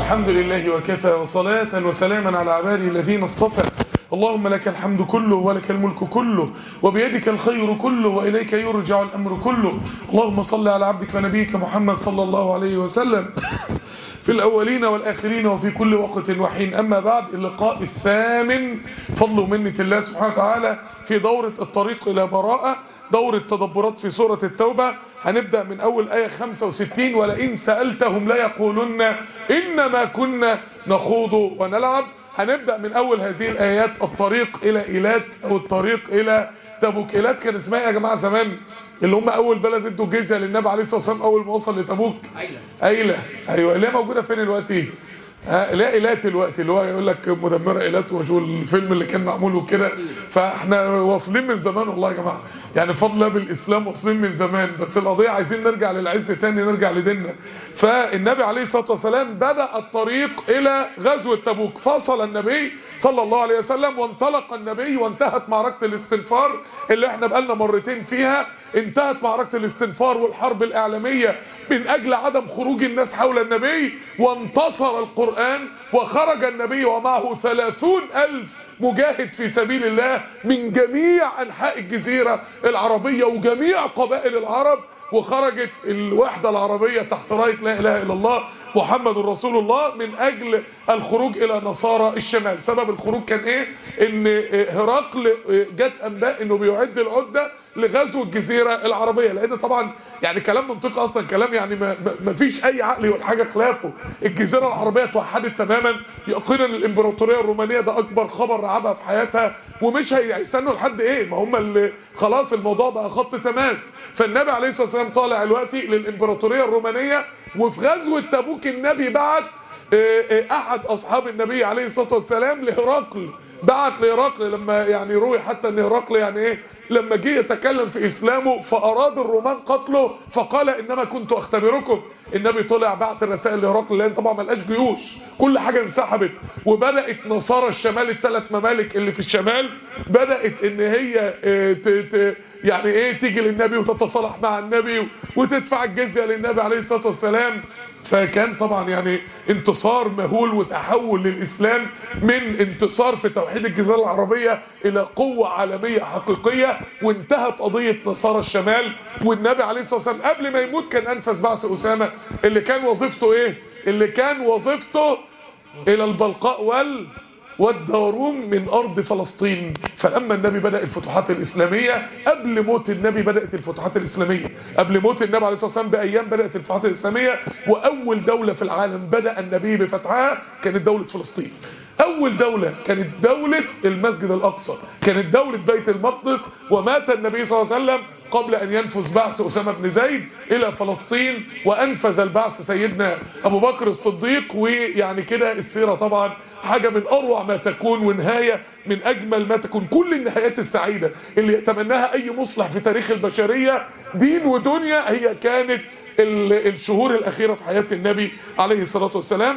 الحمد لله وكفى وصلاة وسلاما على عباده الذين اصطفى اللهم لك الحمد كله ولك الملك كله وبيدك الخير كله وإليك يرجع الأمر كله اللهم صل على عبدك ونبيك محمد صلى الله عليه وسلم في الأولين والآخرين وفي كل وقت وحين أما بعد اللقاء الثامن فضل منة الله سبحانه وتعالى في دورة الطريق إلى براءة دورة تدبرات في سورة التوبة هنبدأ من أول آية 65 ولئن سألتهم لا يقولن إنما كنا نخوض ونلعب هنبدأ من أول هذه الآيات الطريق إلى إيلات أو الطريق إلى تبوك إيلات كان اسمها يا جماعة زمان اللي هم أول بلد ادوا جزية للنبي عليه الصلاة والسلام أول ما وصل لتبوك أيلة أيلة أيوة اللي هي موجودة فين دلوقتي ها لا إيلات الوقت اللي هو يقول لك مدمرة إيلات وشو الفيلم اللي كان معمول وكده فاحنا واصلين من زمان والله يا جماعة يعني فضل الله بالإسلام واصلين من زمان بس القضية عايزين نرجع للعز تاني نرجع لديننا فالنبي عليه الصلاة والسلام بدأ الطريق إلى غزوة تبوك فصل النبي صلى الله عليه وسلم وانطلق النبي وانتهت معركة الاستنفار اللي احنا بقالنا مرتين فيها انتهت معركة الاستنفار والحرب الإعلامية من أجل عدم خروج الناس حول النبي وانتصر القرآن وخرج النبي ومعه ثلاثون ألف مجاهد في سبيل الله من جميع أنحاء الجزيرة العربية وجميع قبائل العرب وخرجت الوحدة العربية تحت راية لا إله إلا الله محمد رسول الله من أجل الخروج إلى نصارى الشمال سبب الخروج كان إيه إن هرقل جت أنباء إنه بيعد العدة لغزو الجزيرة العربية لأن طبعا يعني كلام منطقي أصلا كلام يعني ما, ما فيش أي عقل ولا حاجة خلافه الجزيرة العربية توحدت تماما يقينا الإمبراطورية الرومانية ده أكبر خبر رعبها في حياتها ومش هيستنوا لحد إيه ما هم اللي خلاص الموضوع بقى خط تماس فالنبي عليه الصلاة والسلام طالع دلوقتي للإمبراطورية الرومانية وفي غزوة تبوك النبي بعت احد اصحاب النبي عليه الصلاة والسلام لهرقل بعت لهرقل لما يعني روي حتى ان هرقل يعني ايه لما جه يتكلم في اسلامه فاراد الرومان قتله فقال انما كنت اختبركم النبي طلع بعت الرسائل لهرقل لان طبعا ما لقاش جيوش كل حاجه انسحبت وبدات نصارى الشمال الثلاث ممالك اللي في الشمال بدات ان هي ت ت يعني ايه تيجي للنبي وتتصالح مع النبي وتدفع الجزيه للنبي عليه الصلاه والسلام فكان طبعا يعني انتصار مهول وتحول للإسلام من انتصار في توحيد الجزيرة العربية إلى قوة عالمية حقيقية وانتهت قضية نصارى الشمال والنبي عليه الصلاة والسلام قبل ما يموت كان أنفذ بعث أسامة اللي كان وظيفته إيه اللي كان وظيفته إلى البلقاء وال والدارون من أرض فلسطين فلما النبي بدأ الفتوحات الإسلامية قبل موت النبي بدأت الفتوحات الإسلامية قبل موت النبي عليه الصلاة والسلام بأيام بدأت الفتوحات الإسلامية وأول دولة في العالم بدأ النبي بفتحها كانت دولة فلسطين أول دولة كانت دولة المسجد الأقصى كانت دولة بيت المقدس ومات النبي صلى الله عليه وسلم قبل أن ينفذ بعث أسامة بن زيد إلى فلسطين وأنفذ البعث سيدنا أبو بكر الصديق ويعني كده السيرة طبعا حاجة من أروع ما تكون ونهاية من أجمل ما تكون كل النهايات السعيدة اللي يتمناها أي مصلح في تاريخ البشرية دين ودنيا هي كانت الشهور الأخيرة في حياة النبي عليه الصلاة والسلام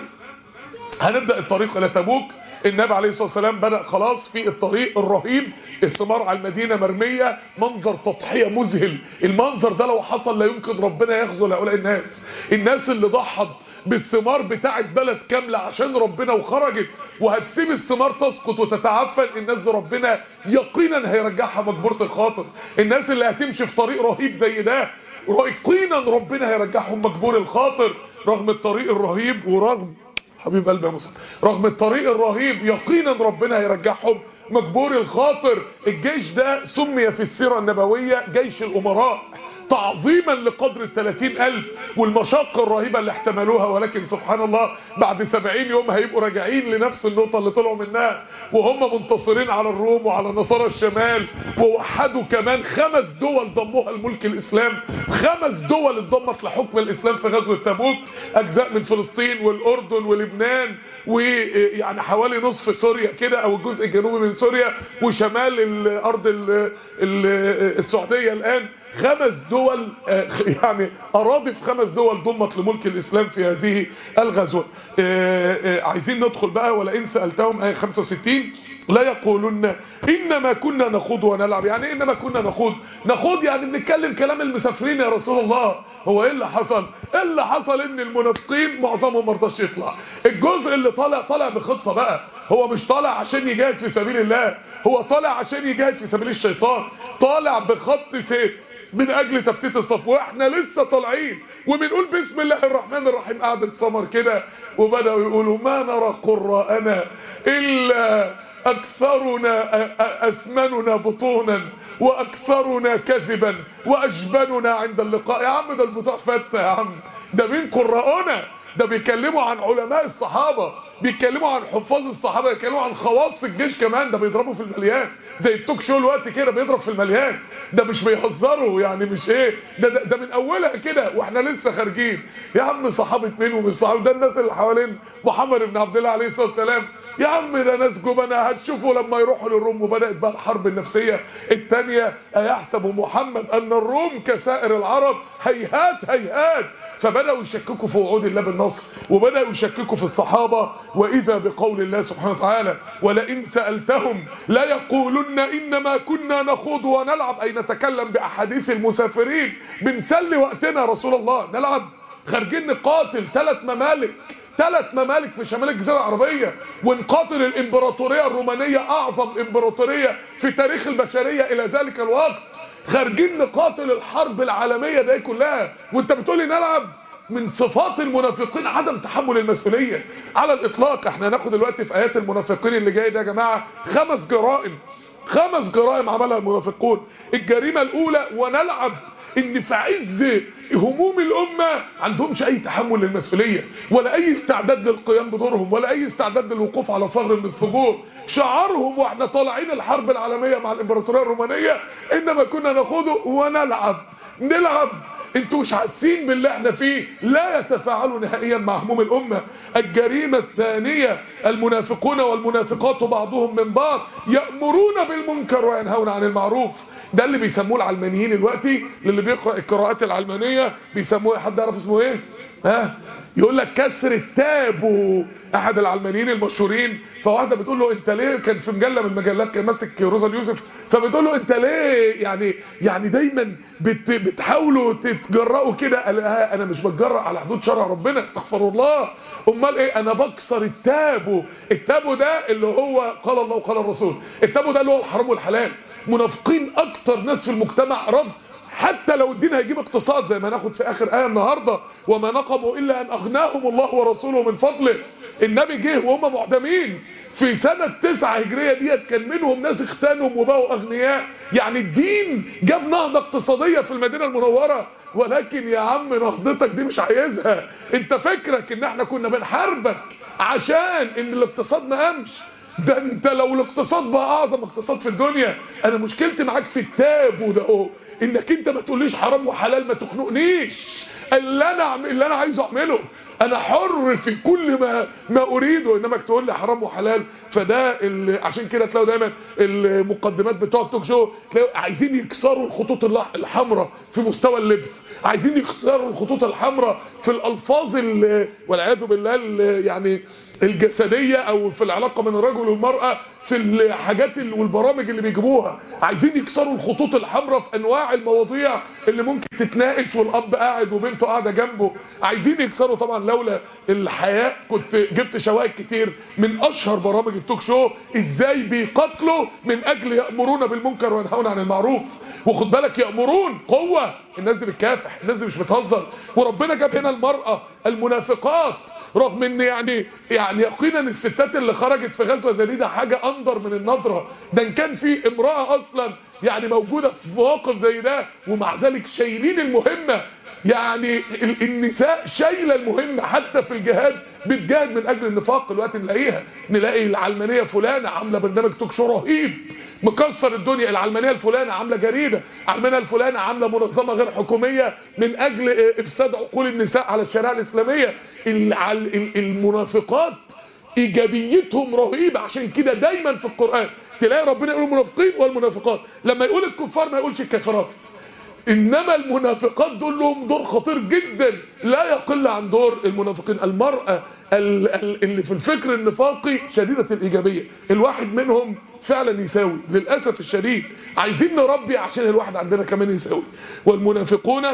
هنبدأ الطريق إلى تبوك النبي عليه الصلاة والسلام بدأ خلاص في الطريق الرهيب الثمار على المدينة مرمية منظر تضحية مذهل المنظر ده لو حصل لا يمكن ربنا يخذل هؤلاء الناس الناس اللي ضحت بالثمار بتاعت بلد كاملة عشان ربنا وخرجت وهتسيب الثمار تسقط وتتعفن الناس دي ربنا يقينا هيرجعها مجبورة الخاطر الناس اللي هتمشي في طريق رهيب زي ده يقينا ربنا هيرجعهم مجبور الخاطر رغم الطريق الرهيب ورغم حبيب قلبي يا مسلم رغم الطريق الرهيب يقينا ربنا هيرجعهم مجبور الخاطر الجيش ده سمي في السيرة النبوية جيش الأمراء تعظيما لقدر الثلاثين ألف والمشاقة الرهيبة اللي احتملوها ولكن سبحان الله بعد سبعين يوم هيبقوا راجعين لنفس النقطة اللي طلعوا منها وهم منتصرين على الروم وعلى نصارى الشمال ووحدوا كمان خمس دول ضموها الملك الإسلام خمس دول اتضمت لحكم الإسلام في غزوة تبوك أجزاء من فلسطين والأردن ولبنان ويعني حوالي نصف سوريا كده أو الجزء الجنوبي من سوريا وشمال الأرض السعودية الآن خمس دول يعني أراضي في خمس دول ضمت لملك الإسلام في هذه الغزوة عايزين ندخل بقى ولئن سألتهم آية 65 لا يقولن انما كنا نخوض ونلعب يعني إيه انما كنا نخوض نخوض يعني بنتكلم كلام المسافرين يا رسول الله هو ايه اللي حصل ايه اللي حصل ان المنافقين معظمهم ما رضاش يطلع الجزء اللي طالع طالع بخطه بقى هو مش طالع عشان يجاهد في سبيل الله هو طالع عشان يجاهد في سبيل الشيطان طالع بخط سيف من اجل تفتيت الصف واحنا لسه طالعين وبنقول بسم الله الرحمن الرحيم قعدة سمر كده وبداوا يقولوا ما نرى قراءنا الا اكثرنا اسمننا بطونا واكثرنا كذبا واجبننا عند اللقاء يا عم ده البطاق فتة يا عم ده مين قراءنا ده بيكلموا عن علماء الصحابة بيتكلموا عن حفاظ الصحابة بيتكلموا عن خواص الجيش كمان ده بيضربوا في المليان زي التوك شو الوقت كده بيضرب في المليان ده مش بيهزروا يعني مش ايه ده, ده, ده من اولها كده واحنا لسه خارجين يا عم صحابة مين ومش صحابة ده الناس اللي حوالين محمد بن عبد الله عليه الصلاة والسلام يا عم ده ناس جبنة هتشوفوا لما يروحوا للروم وبدأت بقى الحرب النفسية الثانية أيحسب محمد أن الروم كسائر العرب هيهات هيهات فبدأوا يشككوا في وعود الله بالنصر وبدأوا يشككوا في الصحابة وإذا بقول الله سبحانه وتعالى ولئن سألتهم لا يقولن إنما كنا نخوض ونلعب أي نتكلم بأحاديث المسافرين بنسلي وقتنا رسول الله نلعب خارجين نقاتل ثلاث ممالك ثلاث ممالك في شمال الجزيرة العربية ونقاتل الامبراطورية الرومانية اعظم امبراطورية في تاريخ البشرية الى ذلك الوقت خارجين نقاتل الحرب العالمية دي كلها وانت بتقولي نلعب من صفات المنافقين عدم تحمل المسؤولية على الاطلاق احنا هناخد دلوقتي في ايات المنافقين اللي جاي ده يا جماعة خمس جرائم خمس جرائم عملها المنافقون الجريمة الاولى ونلعب ان في عز هموم الامة عندهمش اي تحمل للمسؤولية ولا اي استعداد للقيام بدورهم ولا اي استعداد للوقوف على ثغر من الثغور شعارهم واحنا طالعين الحرب العالمية مع الامبراطورية الرومانية انما كنا نخوض ونلعب نلعب انتوا مش حاسين باللي احنا فيه لا يتفاعلوا نهائيا مع هموم الامة الجريمة الثانية المنافقون والمنافقات بعضهم من بعض يأمرون بالمنكر وينهون عن المعروف ده اللي بيسموه العلمانيين دلوقتي للي بيقرأ القراءات العلمانية بيسموه حد يعرف اسمه ايه ها يقول لك كسر التابو احد العلمانيين المشهورين فواحده بتقول له انت ليه كان في مجله من المجلات كان ماسك روزا اليوسف فبتقول له انت ليه يعني يعني دايما بت بتحاولوا تتجرأوا كده قال لها انا مش بتجرأ على حدود شرع ربنا استغفر الله امال ايه انا بكسر التابو التابو ده اللي هو قال الله وقال الرسول التابو ده اللي هو الحرام والحلال منافقين اكتر ناس في المجتمع رفض حتى لو الدين هيجيب اقتصاد زي ما ناخد في اخر ايه النهارده وما نقموا الا ان اغناهم الله ورسوله من فضله النبي جه وهم معدمين في سنة تسعة هجرية ديت كان منهم ناس اختانهم وبقوا اغنياء يعني الدين جاب نهضة اقتصادية في المدينة المنورة ولكن يا عم نهضتك دي مش عايزها انت فكرك ان احنا كنا بنحاربك عشان ان الاقتصاد ما قامش ده انت لو الاقتصاد بقى اعظم اقتصاد في الدنيا انا مشكلتي معاك في التاب وده اهو انك انت ما تقوليش حرام وحلال ما تخنقنيش اللي انا اللي انا عايزه اعمله انا حر في كل ما ما اريده انما تقول لي حرام وحلال فده عشان كده تلاقوا دايما المقدمات بتوع التوك شو تلاقوا عايزين يكسروا الخطوط الحمراء في مستوى اللبس عايزين يكسروا الخطوط الحمراء في الالفاظ والعياذ بالله يعني الجسدية او في العلاقة بين الرجل والمرأة في الحاجات والبرامج اللي بيجيبوها عايزين يكسروا الخطوط الحمراء في انواع المواضيع اللي ممكن تتناقش والاب قاعد وبنته قاعده جنبه عايزين يكسروا طبعا لولا الحياء كنت جبت شوائد كتير من اشهر برامج التوك شو ازاي بيقاتلوا من اجل يامرون بالمنكر وينهون عن المعروف وخد بالك يامرون قوه الناس دي بتكافح الناس دي مش بتهزر وربنا جاب هنا المراه المنافقات رغم ان يعني يعني يقينا الستات اللي خرجت في غزوه زي دي ده حاجه اندر من النظره ده ان كان في امراه اصلا يعني موجوده في مواقف زي ده ومع ذلك شايلين المهمه يعني النساء شايله المهمه حتى في الجهاد بتجاهد من اجل النفاق الوقت نلاقيها نلاقي العلمانيه فلانه عامله برنامج توك شو رهيب مكسر الدنيا العلمانيه الفلانه عامله جريده العلمانيه الفلانه عامله منظمه غير حكوميه من اجل افساد عقول النساء على الشريعه الاسلاميه المنافقات ايجابيتهم رهيبه عشان كده دايما في القران تلاقي ربنا يقول المنافقين والمنافقات لما يقول الكفار ما يقولش الكافرات انما المنافقات دول لهم دور خطير جدا لا يقل عن دور المنافقين المرأة ال- ال- اللي في الفكر النفاقي شديدة الايجابية الواحد منهم فعلا يساوي للأسف الشديد عايزين نربي عشان الواحد عندنا كمان يساوي والمنافقون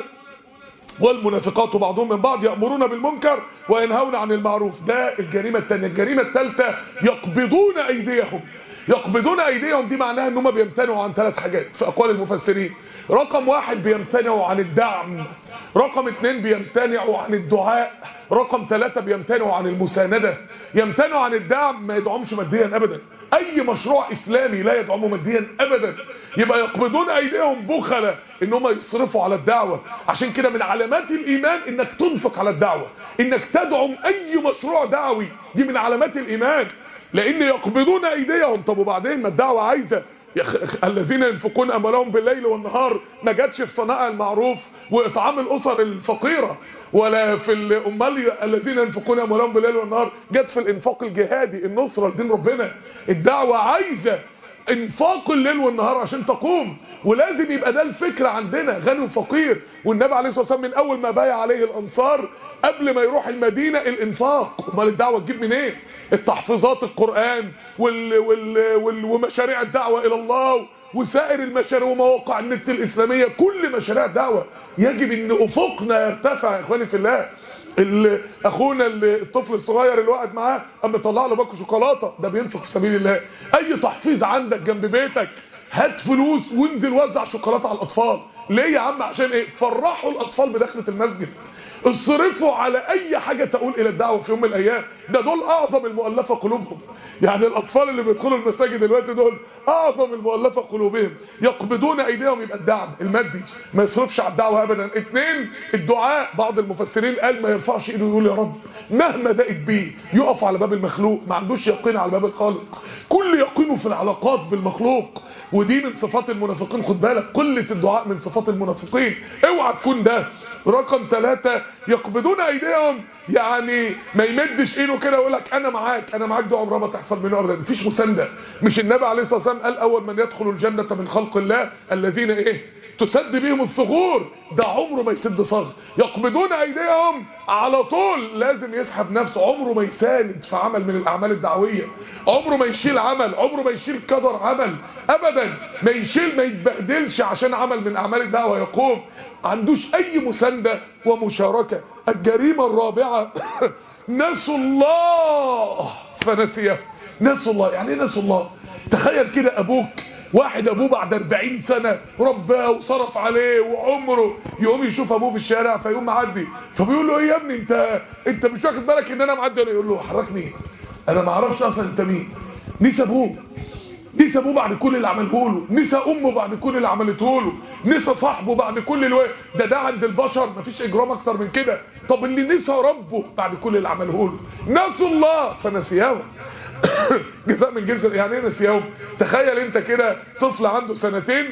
والمنافقات بعضهم من بعض يأمرون بالمنكر وينهون عن المعروف ده الجريمة الثانية الجريمة الثالثة يقبضون أيديهم يقبضون أيديهم دي معناها أنهم بيمتنعوا عن ثلاث حاجات في أقوال المفسرين رقم واحد بيمتنعوا عن الدعم رقم اثنين بيمتنعوا عن الدعاء رقم ثلاثة بيمتنعوا عن المساندة يمتنعوا عن الدعم ما يدعمش ماديا أبدا أي مشروع إسلامي لا يدعمه ماديا أبدا يبقى يقبضون أيديهم بخلة ان هم يصرفوا على الدعوة عشان كده من علامات الإيمان إنك تنفق على الدعوة إنك تدعم أي مشروع دعوي دي من علامات الإيمان لأن يقبضون أيديهم طب وبعدين ما الدعوة عايزة يخ- الذين ينفقون أموالهم بالليل والنهار ما جاتش في صناعة المعروف وإطعام الأسر الفقيرة ولا في الأمال الذين ينفقون أموالهم بالليل والنهار جت في الإنفاق الجهادي النصرة لدين ربنا الدعوة عايزة انفاق الليل والنهار عشان تقوم ولازم يبقى ده الفكر عندنا غني وفقير والنبي عليه الصلاه والسلام من اول ما بايع عليه الانصار قبل ما يروح المدينه الانفاق امال الدعوه تجيب منين التحفيظات القران وال وال وال ومشاريع الدعوه الى الله وسائر المشاريع ومواقع النت الاسلاميه كل مشاريع الدعوه يجب ان افقنا يرتفع يا اخواني في الله ال- اخونا ال- الطفل الصغير اللي قاعد معاه اما طلع له باكو شوكولاته ده بينفق في سبيل الله اي تحفيظ عندك جنب بيتك هات فلوس وانزل وزع شوكولاته على الاطفال ليه يا عم عشان ايه فرحوا الاطفال بدخله المسجد اصرفوا على اي حاجه تقول الى الدعوه في يوم من الايام ده دول اعظم المؤلفه قلوبهم يعني الاطفال اللي بيدخلوا المساجد دلوقتي دول اعظم المؤلفه قلوبهم يقبضون ايديهم يبقى الدعم المادي ما يصرفش على الدعوه ابدا اثنين الدعاء بعض المفسرين قال ما يرفعش ايده يقول يا رب مهما دقت بيه يقف على باب المخلوق ما عندوش يقين على باب الخالق كل يقينه في العلاقات بالمخلوق ودي من صفات المنافقين خد بالك قلة الدعاء من صفات المنافقين اوعى تكون ده رقم ثلاثة يقبضون ايديهم يعني ما يمدش ايده كده ويقول لك انا معاك انا معاك ده عمرها ما تحصل منه ابدا مفيش مسانده مش النبي عليه الصلاه والسلام قال اول من يدخل الجنه من خلق الله الذين ايه تسد بهم الثغور ده عمره ما يسد صغر يقبضون ايديهم على طول لازم يسحب نفسه عمره ما يساند في عمل من الاعمال الدعويه عمره ما يشيل عمل عمره ما يشيل قدر عمل ابدا ما يشيل ما يتبهدلش عشان عمل من اعمال الدعوه يقوم عندوش اي مسانده ومشاركه الجريمه الرابعه نسوا الله فنسيه نسوا الله يعني ايه نسوا الله تخيل كده ابوك واحد ابوه بعد 40 سنة رباه وصرف عليه وعمره يقوم يشوف ابوه في الشارع فيقوم معدي فبيقول له ايه يا ابني انت انت مش واخد بالك ان انا معدي يقول له حضرتك مين انا ما اعرفش اصلا انت مين نسى ابوه نسى ابوه بعد كل اللي عمله له نسى امه بعد كل اللي عملته له نسى صاحبه بعد كل اللي ده ده عند البشر مفيش اجرام اكتر من كده طب اللي نسى ربه بعد كل اللي عمله له نسوا الله فنسيهم جزاء من جنس يعني ايه نسيهم تخيل انت كده طفل عنده سنتين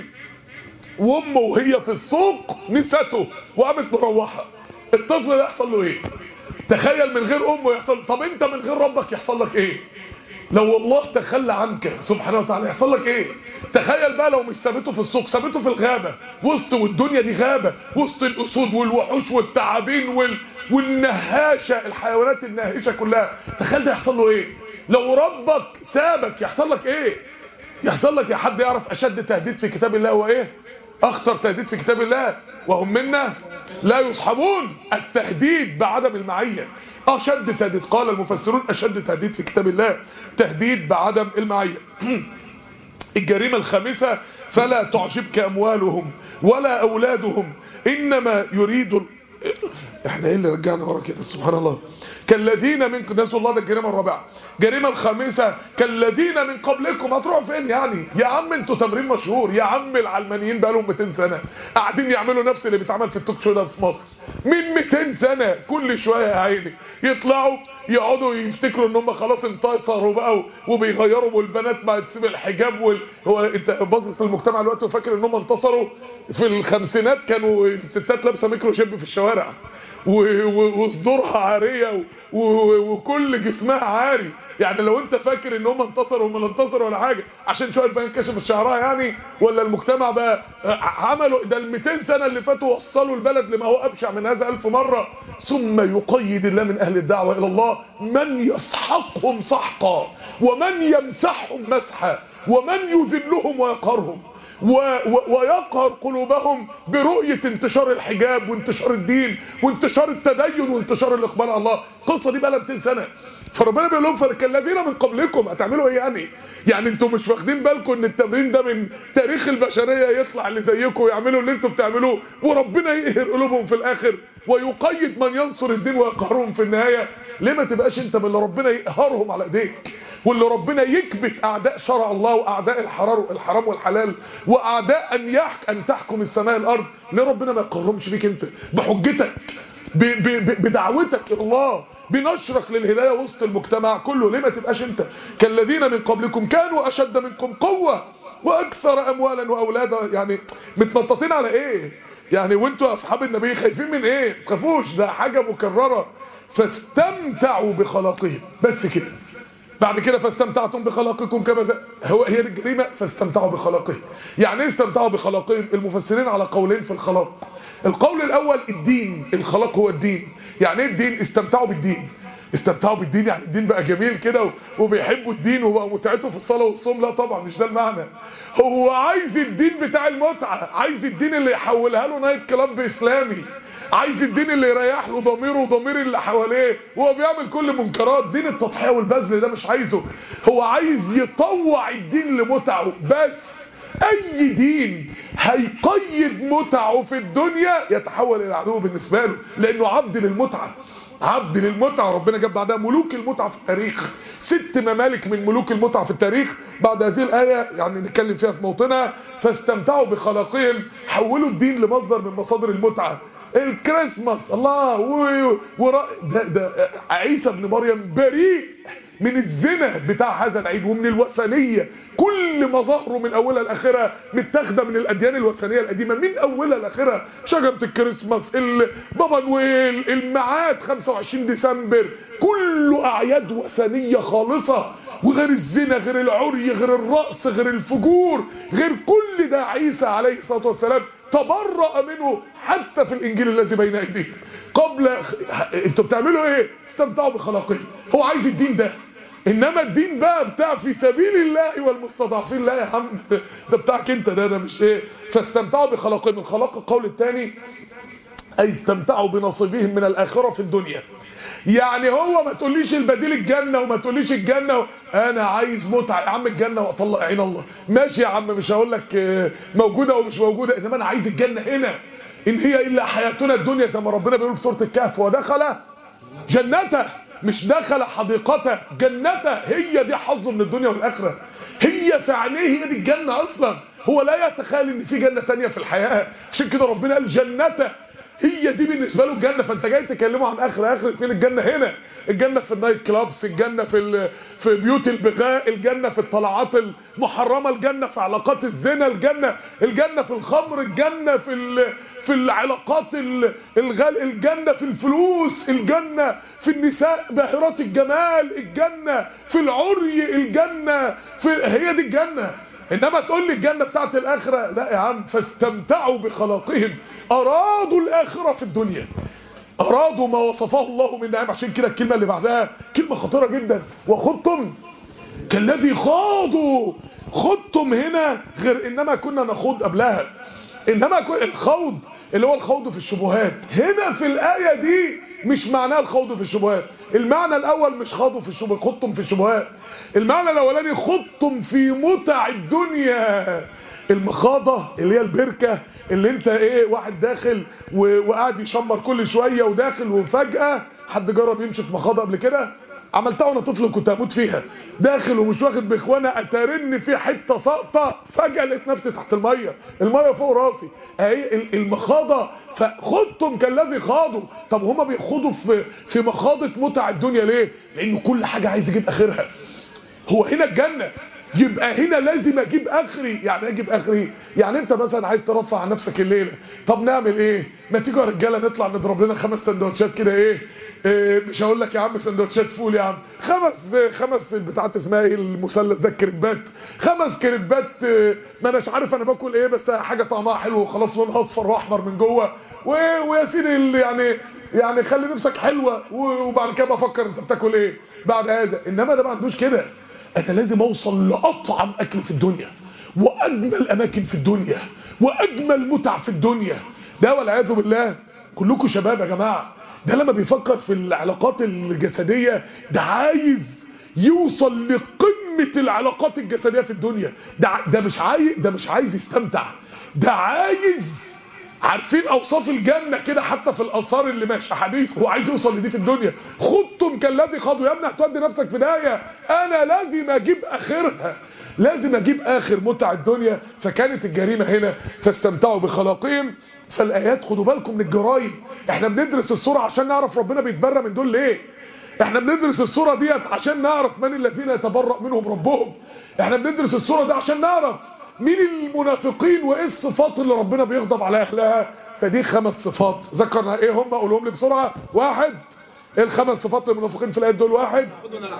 وامه وهي في السوق نسته وقامت مروحه الطفل ده يحصل له ايه تخيل من غير امه يحصل طب انت من غير ربك يحصل لك ايه لو الله تخلى عنك سبحانه وتعالى يحصل لك ايه تخيل بقى لو مش سابته في السوق سابته في الغابة وسط والدنيا دي غابة وسط الاسود والوحوش والتعابين وال... والنهاشة الحيوانات الناهشة كلها تخيل ده يحصل له ايه لو ربك سابك يحصل لك ايه يحصل لك يا حد يعرف اشد تهديد في كتاب الله هو ايه اخطر تهديد في كتاب الله وهم منا لا يصحبون التهديد بعدم المعية اشد تهديد قال المفسرون اشد تهديد في كتاب الله تهديد بعدم المعية الجريمة الخامسة فلا تعجبك اموالهم ولا اولادهم انما يريد احنا ايه اللي رجعنا ورا كده سبحان الله كالذين من نسوا الله ده الجريمه الرابعه الجريمه الخامسه كالذين من قبلكم هتروحوا فين يعني يا عم انتوا تمرين مشهور يا عم العلمانيين بقى لهم 200 سنه قاعدين يعملوا نفس اللي بيتعمل في التوك شو ده في مصر من 200 سنه كل شويه يا عيني يطلعوا يقعدوا يفتكروا ان هم خلاص انتصروا بقى وبيغيروا والبنات ما تسيب الحجاب وال... هو انت باصص للمجتمع دلوقتي وفاكر ان هم انتصروا في الخمسينات كانوا الستات لابسه ميكرو شيب في الشوارع وصدورها عاريه وكل جسمها عاري يعني لو انت فاكر ان هم انتصروا وما انتصروا ولا حاجه عشان شويه بقى انكشفت شعرها يعني ولا المجتمع بقى عملوا ده ال 200 سنه اللي فاتوا وصلوا البلد لما هو ابشع من هذا ألف مره ثم يقيد الله من اهل الدعوه الى الله من يسحقهم سحقا ومن يمسحهم مسحا ومن يذلهم ويقهرهم و و ويقهر قلوبهم برؤية انتشار الحجاب وانتشار الدين وانتشار التدين وانتشار الاقبال على الله القصة دي بقى 200 سنة فربنا بيقول لهم فالذين من قبلكم هتعملوا ايه يعني يعني انتوا مش واخدين بالكم ان التمرين ده من تاريخ البشرية يطلع اللي زيكم ويعملوا اللي انتوا بتعملوه وربنا يقهر قلوبهم في الاخر ويقيد من ينصر الدين ويقهرهم في النهاية ليه ما تبقاش انت من اللي ربنا يقهرهم على ايديك واللي ربنا يكبت اعداء شرع الله واعداء الحرام الحرام والحلال واعداء ان يحك ان تحكم السماء الارض ليه ربنا ما يقهرهمش بيك انت بحجتك ب ب ب بدعوتك الى الله بنشرك للهدايه وسط المجتمع كله ليه ما تبقاش انت كالذين من قبلكم كانوا اشد منكم قوه واكثر اموالا واولادا يعني متنططين على ايه يعني وانتوا اصحاب النبي خايفين من ايه ما تخافوش ده حاجه مكرره فاستمتعوا بخلاقهم بس كده بعد كده فاستمتعتم بخلاقكم كما ز... هو هي الجريمه فاستمتعوا بخلاقهم يعني ايه استمتعوا بخلاقهم المفسرين على قولين في الخلاق القول الاول الدين الخلاق هو الدين يعني ايه الدين استمتعوا بالدين استمتعوا بالدين يعني الدين بقى جميل كده وبيحبوا الدين وبقى متعته في الصلاه والصوم لا طبعا مش ده المعنى هو عايز الدين بتاع المتعه عايز الدين اللي يحولها له نايت كلاب اسلامي عايز الدين اللي يريح له ضميره وضمير اللي حواليه وهو بيعمل كل منكرات دين التضحيه والبذل ده مش عايزه هو عايز يطوع الدين لمتعه بس اي دين هيقيد متعه في الدنيا يتحول الى عدو بالنسبه له لانه عبد للمتعه عبد للمتعة ربنا جاب بعدها ملوك المتعة في التاريخ ست ممالك من ملوك المتعة في التاريخ بعد هذه الآية يعني نتكلم فيها في موطنها فاستمتعوا بخلاقهم حولوا الدين لمصدر من مصادر المتعة الكريسماس الله و... و... ده, ده عيسى ابن مريم بريء من الزنا بتاع هذا العيد ومن الوثنية كل مظاهره من اولها لاخرها متاخده من الاديان الوثنيه القديمه من اولها لاخرها شجره الكريسماس بابا نويل الميعاد 25 ديسمبر كله اعياد وثنيه خالصه وغير الزنا غير العري غير الرقص غير الفجور غير كل ده عيسى عليه الصلاه والسلام تبرأ منه حتى في الانجيل الذي بين ايديكم قبل انتوا بتعملوا ايه استمتعوا بخلاقه هو عايز الدين ده انما الدين بقى بتاع في سبيل الله والمستضعفين لا يا عم ده بتاعك انت ده ده مش ايه فاستمتعوا بخلاقهم الخلاق القول الثاني اي استمتعوا بنصيبهم من الاخره في الدنيا يعني هو ما تقوليش البديل الجنة وما تقوليش الجنة و... انا عايز متعة يا عم الجنة واطلع عين الله ماشي يا عم مش هقول لك موجودة ومش موجودة انما انا عايز الجنة هنا ان هي الا حياتنا الدنيا زي ما ربنا بيقول في سورة الكهف ودخل جنته مش دخل حديقته جنته هي دي حظه من الدنيا والاخره هي في عينيه هي دي الجنة اصلا هو لا يتخيل ان في جنة تانية في الحياة عشان كده ربنا قال جنته هي دي بالنسبه له الجنه فانت جاي تكلمه عن اخر اخر فين الجنه هنا الجنه في النايت كلابس الجنه في في بيوت البغاء الجنه في الطلعات المحرمه الجنه في علاقات الزنا الجنه الجنه في الخمر الجنه في في العلاقات الغال الجنه في الفلوس الجنه في النساء باهرات الجمال الجنه في العري الجنه في هي دي الجنه انما تقول لي الجنة بتاعت الاخرة لا يا عم فاستمتعوا بخلاقهم ارادوا الاخرة في الدنيا ارادوا ما وصفه الله من نعم عشان كده الكلمة اللي بعدها كلمة خطيرة جدا وخضتم كالذي خاضوا خضتم هنا غير انما كنا نخوض قبلها انما الخوض اللي هو الخوض في الشبهات هنا في الآية دي مش معناه الخوض في الشبهات المعنى الأول مش خاضوا في الشبهات خضتم في الشبهات المعنى الأولاني خضتم في متع الدنيا المخاضة اللي هي البركة اللي انت ايه واحد داخل وقاعد يشمر كل شوية وداخل وفجأة حد جرب يمشي في مخاضة قبل كده عملتها وانا طفل كنت هموت فيها داخل ومش واخد باخوانا اترن في حته ساقطه فجاه لقيت نفسي تحت الميه الميه فوق راسي اهي المخاضه فخضتم كالذي خاضوا طب هما بيخوضوا في في مخاضه متع الدنيا ليه لان كل حاجه عايز يجيب اخرها هو هنا الجنه يبقى هنا لازم اجيب اخري يعني اجيب اخري يعني انت مثلا عايز ترفع عن نفسك الليله طب نعمل ايه ما تيجوا يا رجاله نطلع نضرب لنا خمس سندوتشات كده ايه إيه مش هقول لك يا عم سندوتشات فول يا عم خمس خمس بتاعت اسمها ايه المثلث ده الكريبات خمس كريبات ما اناش عارف انا باكل ايه بس حاجه طعمها حلو وخلاص لونها اصفر واحمر من جوه ويا سيدي يعني يعني خلي نفسك حلوه وبعد كده بفكر انت بتاكل ايه بعد هذا انما ده ما عندوش كده انا لازم اوصل لاطعم اكل في الدنيا واجمل اماكن في الدنيا واجمل متع في الدنيا ده والعياذ بالله كلكم شباب يا جماعه ده لما بيفكر في العلاقات الجسديه ده عايز يوصل لقمه العلاقات الجسديه في الدنيا ده ده مش عايز ده مش عايز يستمتع ده عايز عارفين اوصاف الجنة كده حتى في الاثار اللي ماشي حديث هو عايز يوصل لدي في الدنيا خدتم كالذي خاضوا يا ابني هتودي نفسك في داهيه انا لازم اجيب اخرها لازم اجيب اخر متع الدنيا فكانت الجريمه هنا فاستمتعوا بخلاقهم فالايات خدوا بالكم من الجرايم احنا بندرس الصوره عشان نعرف ربنا بيتبرى من دول ليه احنا بندرس الصوره ديت عشان نعرف من الذين يتبرأ منهم ربهم احنا بندرس الصوره دي عشان نعرف مين المنافقين وايه الصفات اللي ربنا بيغضب على اهلها فدي خمس صفات ذكرنا ايه هم قولهم لي بسرعه واحد ايه الخمس صفات للمنافقين في الايات دول واحد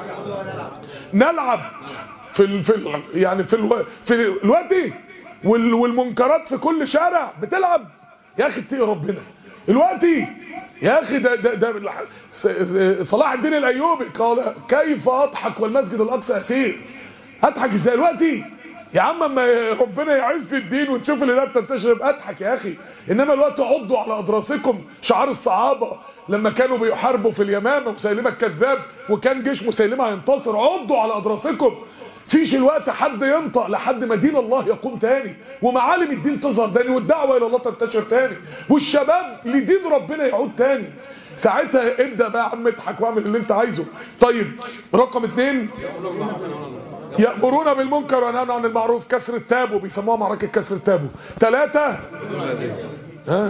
نلعب في ال... في ال... يعني في الو... في الوقت دي وال... والمنكرات في كل شارع بتلعب يا اخي اتقي ربنا الوقت يا اخي ده ده, ده صلاح الدين الايوبي قال كيف اضحك والمسجد الاقصى اسير اضحك ازاي دلوقتي يا عم اما ربنا يعز الدين ونشوف اللي ده بتنتشر يبقى اضحك يا اخي انما الوقت عضوا على اضراسكم شعار الصحابه لما كانوا بيحاربوا في اليمامه مسيلمه الكذاب وكان جيش مسيلمه هينتصر عضوا على اضراسكم فيش الوقت حد ينطق لحد ما دين الله يقوم تاني ومعالم الدين تظهر تاني والدعوه الى الله تنتشر تاني والشباب لدين ربنا يعود تاني ساعتها ابدا بقى يا عم اضحك واعمل اللي انت عايزه طيب رقم اتنين يأمرون بالمنكر وينهون عن المعروف كسر التابو بيسموها معركة كسر التابو ثلاثة ها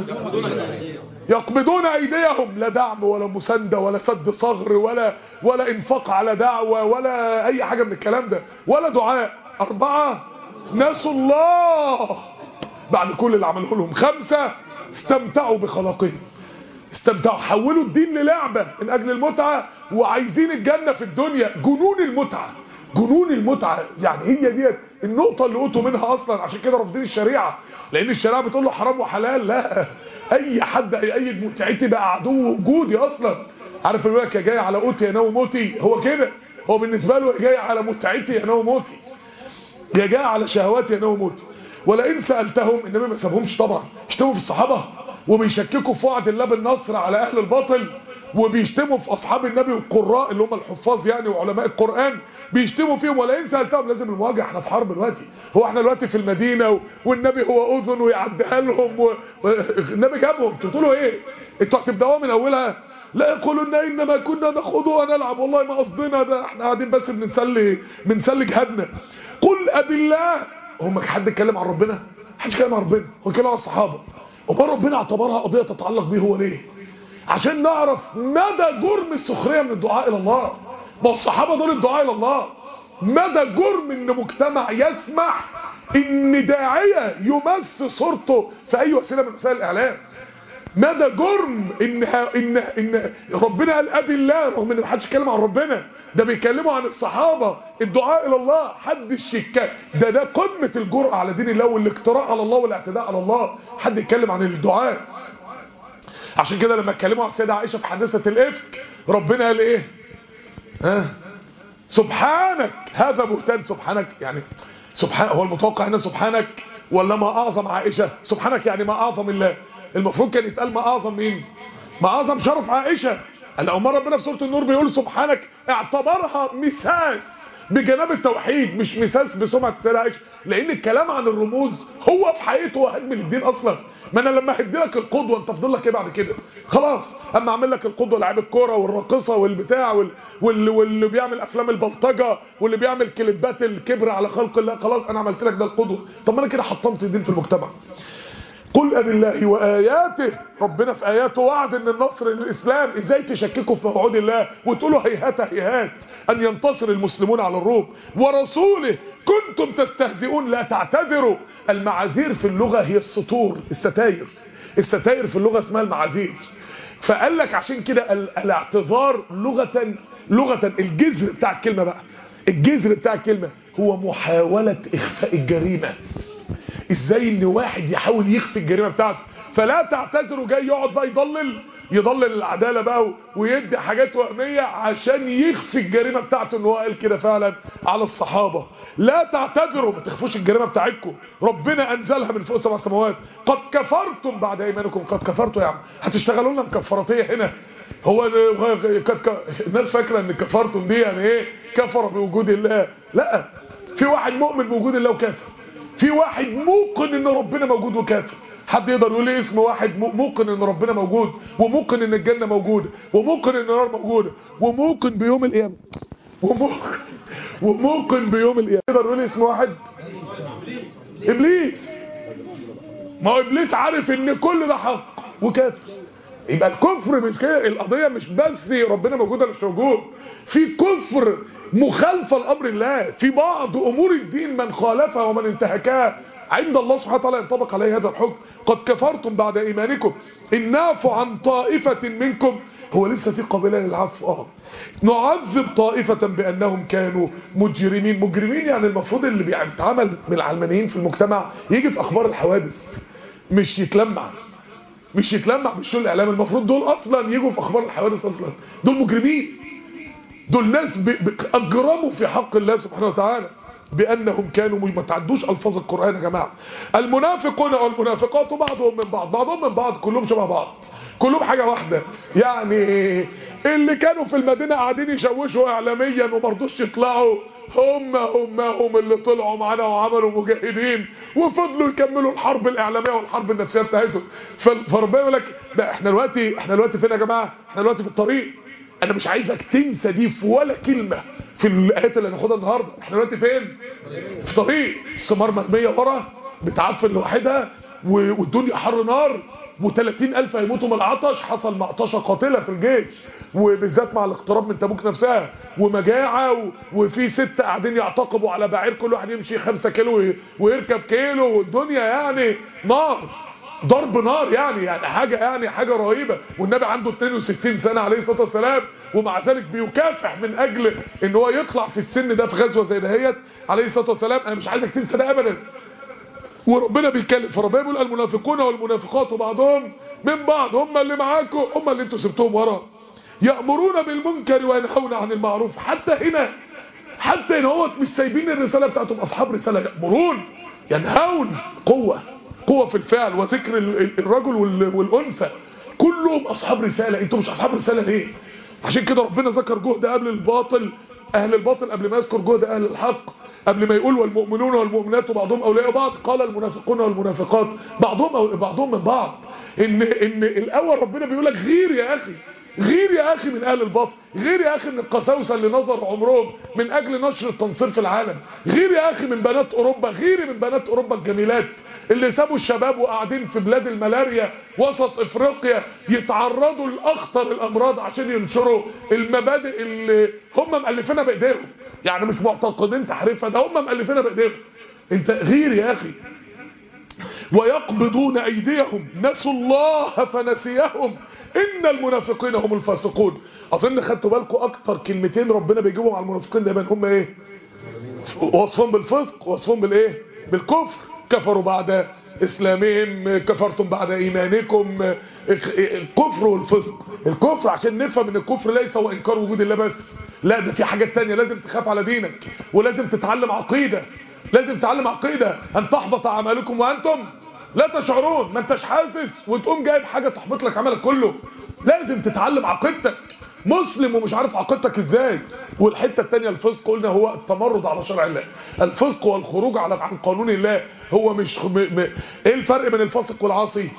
يقبضون ايديهم لا دعم ولا مساندة ولا سد صغر ولا ولا انفاق على دعوة ولا اي حاجة من الكلام ده ولا دعاء اربعة ناسوا الله بعد كل اللي عمله لهم خمسة استمتعوا بخلاقهم استمتعوا حولوا الدين للعبة من اجل المتعة وعايزين الجنة في الدنيا جنون المتعة جنون المتعة يعني هي ديت النقطة اللي قلتوا منها اصلا عشان كده رافضين الشريعة لان الشريعة بتقول له حرام وحلال لا اي حد هيأيد متعتي بقى عدو وجودي اصلا عارف يقول لك يا جاي على قوتي يا ناوي موتي هو كده هو بالنسبة له جاي على متعتي يا ناوي موتي يا جاي على شهواتي يا ناوي موتي ولئن سألتهم انما ما سابهمش طبعا اشتموا في الصحابة وبيشككوا في وعد الله بالنصر على اهل الباطل وبيشتموا في اصحاب النبي والقراء اللي هم الحفاظ يعني وعلماء القرآن بيشتموا فيهم ولا ان سالتهم لازم المواجهه احنا في حرب دلوقتي هو احنا دلوقتي في المدينه و... والنبي هو اذن ويعديها لهم و... النبي جابهم انتوا له ايه انتوا هتبداوها من اولها لا يقولون انما كنا نخوض ونلعب والله ما قصدنا ده احنا قاعدين بس بنسلي بنسلي جهادنا قل ابي الله هم حد اتكلم عن ربنا حدش اتكلم عن ربنا هو اتكلم عن الصحابه وما ربنا اعتبرها قضيه تتعلق بيه هو ليه عشان نعرف مدى جرم السخريه من الدعاء الى الله ما الصحابه دول الدعاء الى الله مدى جرم ان مجتمع يسمح ان داعيه يمس صورته في اي وسيله من وسائل الاعلام مدى جرم ان ان ان ربنا قال ابي الله رغم ان محدش اتكلم عن ربنا ده بيتكلموا عن الصحابه الدعاء الى الله حد الشكاء ده ده قمه الجرأه على دين الله والاقتراء على الله والاعتداء على الله حد يتكلم عن الدعاء عشان كده لما اتكلموا عن السيده عائشه في حادثه الافك ربنا قال ايه ها سبحانك هذا بهتان سبحانك يعني سبحان هو المتوقع هنا سبحانك ولا ما اعظم عائشه سبحانك يعني ما اعظم الله المفروض كان يتقال ما اعظم مين ما اعظم شرف عائشه الامر ربنا في سوره النور بيقول سبحانك اعتبرها مساس بجناب التوحيد مش مساس بسمعه السيده عائشه لان الكلام عن الرموز هو في حقيقته هو هدم الدين اصلا ما انا لما هدي لك القدوه انت فاضل لك ايه بعد كده خلاص اما اعمل لك القدوه لعيب الكوره والراقصه والبتاع وال... واللي, واللي بيعمل افلام البلطجه واللي بيعمل كليبات الكبر على خلق الله خلاص انا عملت لك ده القدوه طب ما انا كده حطمت الدين في المجتمع قل أب الله وآياته ربنا في آياته وعد ان النصر للإسلام ازاي تشككوا في موعود الله وتقولوا هيهات هيهات أن ينتصر المسلمون على الروم ورسوله كنتم تستهزئون لا تعتذروا المعاذير في اللغة هي السطور الستاير الستاير في اللغة اسمها المعاذير فقال لك عشان كده الاعتذار لغة لغة الجذر بتاع الكلمة بقى الجذر بتاع الكلمة هو محاولة إخفاء الجريمة ازاي ان واحد يحاول يخفي الجريمه بتاعته فلا تعتذروا جاي يقعد بقى يضلل يضلل العداله بقى ويدي حاجات وهميه عشان يخفي الجريمه بتاعته ان هو قال كده فعلا على الصحابه لا تعتذروا ما تخفوش الجريمه بتاعتكم ربنا انزلها من فوق سبع سماوات قد كفرتم بعد ايمانكم قد كفرتوا يا عم هتشتغلوا لنا مكفراتيه هنا هو الناس فاكره ان كفرتم دي يعني ايه كفر بوجود الله لا في واحد مؤمن بوجود الله وكافر في واحد موقن ان ربنا موجود وكافر حد يقدر يقول لي اسم واحد موقن ان ربنا موجود وموقن ان الجنه موجوده وموقن ان النار موجوده وموقن بيوم القيامه وموقن وموقن بيوم القيامه يقدر يقول لي اسم واحد ابليس ما هو ابليس عارف ان كل ده حق وكافر يبقى الكفر مش كده القضيه مش بس ربنا موجود ولا مش موجود في كفر مخالفه لامر الله في بعض امور الدين من خالفها ومن انتهكها عند الله سبحانه وتعالى ينطبق عليه هذا الحكم قد كفرتم بعد ايمانكم ان نعفو عن طائفه منكم هو لسه في قابليه للعفو اه نعذب طائفه بانهم كانوا مجرمين مجرمين يعني المفروض اللي بيتعامل من العلمانيين في المجتمع يجي في اخبار الحوادث مش يتلمع مش يتلمع بالشغل الاعلامي المفروض دول اصلا يجوا في اخبار الحوادث اصلا دول مجرمين دول ناس اجرموا في حق الله سبحانه وتعالى بانهم كانوا ما تعدوش الفاظ القران يا جماعه المنافقون والمنافقات بعضهم من بعض بعضهم من بعض كلهم شبه بعض كلهم حاجه واحده يعني اللي كانوا في المدينه قاعدين يشوشوا اعلاميا وما رضوش يطلعوا هم هم هم اللي طلعوا معانا وعملوا مجاهدين وفضلوا يكملوا الحرب الاعلاميه والحرب النفسيه بتاعتهم فربنا يقول لك ده احنا دلوقتي احنا دلوقتي فين يا جماعه احنا دلوقتي في الطريق انا مش عايزك تنسى دي في ولا كلمه في الايات اللي هناخدها النهارده احنا دلوقتي فين في طريق الثمار مرميه ورا بتعفن لوحدها والدنيا حر نار و30 ألف هيموتوا من العطش حصل مقطشة قاتلة في الجيش وبالذات مع الاقتراب من تبوك نفسها ومجاعة و... وفي ست قاعدين يعتقبوا على بعير كل واحد يمشي 5 كيلو ويركب كيلو والدنيا يعني نار ضرب نار يعني يعني حاجة يعني حاجة رهيبة والنبي عنده 62 سنة عليه الصلاة والسلام ومع ذلك بيكافح من اجل ان هو يطلع في السن ده في غزوة زي دهيت عليه الصلاة والسلام انا مش عايزك تنسى ده ابدا وربنا بيتكلم فربنا بيقول المنافقون والمنافقات بعضهم من بعض هم اللي معاكم هم اللي انتوا سبتوهم ورا يأمرون بالمنكر وينهون عن المعروف حتى هنا حتى هنا هو مش سايبين الرسالة بتاعتهم اصحاب رسالة يأمرون ينهون قوة قوة في الفعل وذكر الرجل والأنثى كلهم أصحاب رسالة انتوا مش أصحاب رسالة ليه عشان كده ربنا ذكر جهد قبل الباطل أهل الباطل قبل ما يذكر جهد أهل الحق قبل ما يقول والمؤمنون والمؤمنات بعضهم أولياء بعض قال المنافقون والمنافقات بعضهم أو بعضهم من بعض إن, إن الأول ربنا بيقول لك غير يا أخي غير يا أخي من أهل الباطل غير يا أخي من القساوسة اللي نظر عمرهم من أجل نشر التنصير في العالم غير يا أخي من بنات أوروبا غير من بنات أوروبا الجميلات اللي سابوا الشباب وقاعدين في بلاد الملاريا وسط افريقيا يتعرضوا لاخطر الامراض عشان ينشروا المبادئ اللي هم مؤلفينها بايديهم يعني مش معتقدين تحريفها ده هم مؤلفينها بايديهم انت غير يا اخي ويقبضون ايديهم نسوا الله فنسيهم ان المنافقين هم الفاسقون اظن خدتوا بالكم اكتر كلمتين ربنا بيجيبهم على المنافقين دايما هم ايه وصفهم بالفسق وصفهم بالايه بالكفر كفروا بعد اسلامهم كفرتم بعد ايمانكم الكفر والفسق الكفر عشان نفهم ان الكفر ليس هو انكار وجود الله بس لا ده في حاجات تانية لازم تخاف على دينك ولازم تتعلم عقيدة لازم تتعلم عقيدة ان تحبط اعمالكم وانتم لا تشعرون ما انتش حاسس وتقوم جايب حاجة تحبط لك عملك كله لازم تتعلم عقيدتك مسلم ومش عارف عقيدتك ازاي والحته الثانيه الفسق قلنا هو التمرد على شرع الله الفسق والخروج على عن قانون الله هو مش م... م... ايه الفرق بين الفاسق والعاصي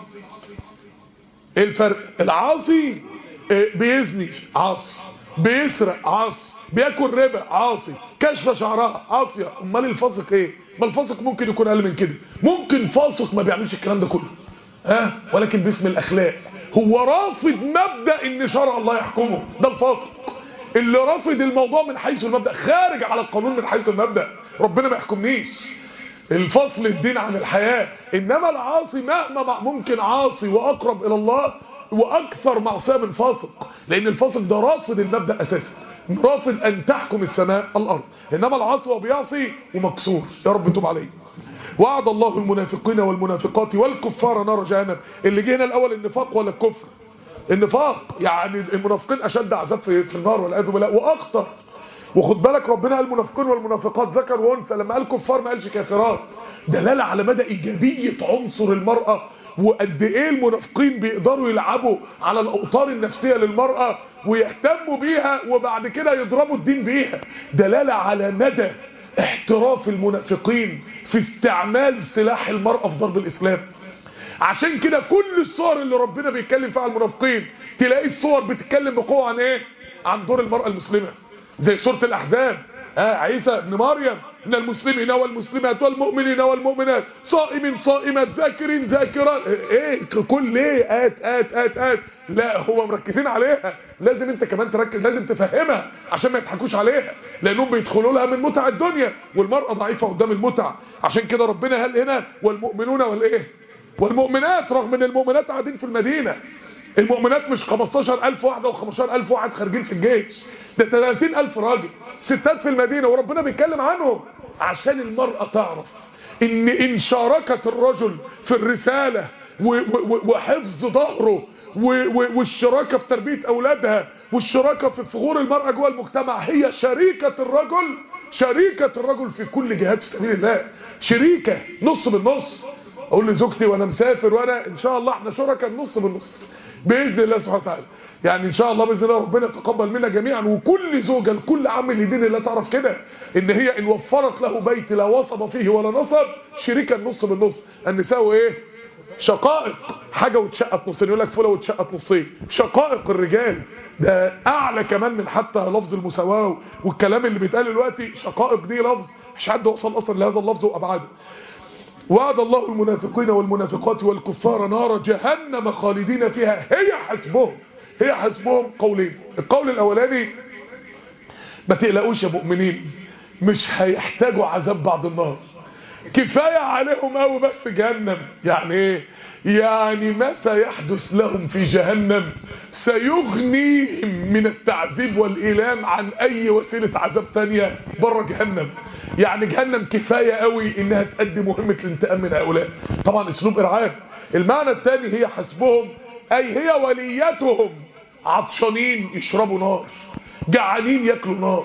ايه الفرق العاصي بيزني عاصي بيسرق عاصي بياكل ربا عاصي كشف شعرها عاصيه امال الفاسق ايه ما الفاسق ممكن يكون اقل من كده ممكن فاسق ما بيعملش الكلام ده كله ها ولكن باسم الاخلاق هو رافض مبدا ان شرع الله يحكمه ده الفاسق اللي رافض الموضوع من حيث المبدا خارج على القانون من حيث المبدا ربنا ما يحكمنيش الفصل الدين عن الحياة انما العاصي مهما ممكن عاصي واقرب الى الله واكثر معصيه من فاسق لان الفاسق ده رافض المبدا اساسا رافض ان تحكم السماء الارض انما العاصي وبيعصي ومكسور يا رب توب عليه وعد الله المنافقين والمنافقات والكفار نار جهنم اللي جه هنا الاول النفاق ولا الكفر النفاق يعني المنافقين اشد عذاب في النار والعياذ بالله واخطر وخد بالك ربنا قال المنافقين والمنافقات ذكر وانثى لما قال كفار ما قالش كافرات دلاله على مدى ايجابيه عنصر المراه وقد ايه المنافقين بيقدروا يلعبوا على الاوتار النفسيه للمراه ويهتموا بيها وبعد كده يضربوا الدين بيها دلاله على مدى احتراف المنافقين في استعمال سلاح المراه في ضرب الاسلام عشان كده كل الصور اللي ربنا بيتكلم فيها عن المنافقين تلاقي الصور بتتكلم بقوه عن ايه عن دور المراه المسلمه زي سورة الأحزاب آه عيسى ابن مريم إن المسلمين والمسلمات والمؤمنين والمؤمنات صائم صائمات ذاكرين ذاكرات ايه كل ايه آت آت آت آت لا هو مركزين عليها لازم انت كمان تركز لازم تفهمها عشان ما يضحكوش عليها لانهم بيدخلوا لها من متع الدنيا والمرأة ضعيفة قدام المتع عشان كده ربنا قال هنا والمؤمنون والايه والمؤمنات رغم ان المؤمنات قاعدين في المدينة المؤمنات مش 15000 واحدة و15000 واحد خارجين في الجيش ده 30000 راجل ستات في المدينة وربنا بيتكلم عنهم عشان المرأة تعرف ان ان شاركت الرجل في الرسالة وحفظ ظهره والشراكة في تربية اولادها والشراكة في ثغور المرأة جوه المجتمع هي شريكة الرجل شريكة الرجل في كل جهات في سبيل الله شريكة نص بالنص اقول لزوجتي وانا مسافر وانا ان شاء الله احنا شركاء نص بالنص باذن الله سبحانه وتعالى يعني ان شاء الله باذن الله ربنا يتقبل منا جميعا وكل زوجه لكل عامل لدين الله تعرف كده ان هي ان وفرت له بيت لا وصب فيه ولا نصب شريكا نص بالنص النساء ايه شقائق حاجه واتشقت نصين يقول لك فوله واتشقت نصين شقائق الرجال ده اعلى كمان من حتى لفظ المساواه والكلام اللي بيتقال دلوقتي شقائق دي لفظ مش حد وصل اصلا لهذا اللفظ وابعاده وعد الله المنافقين والمنافقات والكفار نار جهنم خالدين فيها هي حسبهم هي حسبهم قولين القول الاولاني ما تقلقوش يا مؤمنين مش هيحتاجوا عذاب بعد النار كفاية عليهم قوي بس جهنم يعني ايه يعني ما سيحدث لهم في جهنم سيغنيهم من التعذيب والإيلام عن أي وسيلة عذاب تانية بره جهنم يعني جهنم كفاية قوي إنها تأدي مهمة الانتقام من هؤلاء طبعا اسلوب إرعاب المعنى الثاني هي حسبهم أي هي وليتهم عطشانين يشربوا نار جعانين ياكلوا نار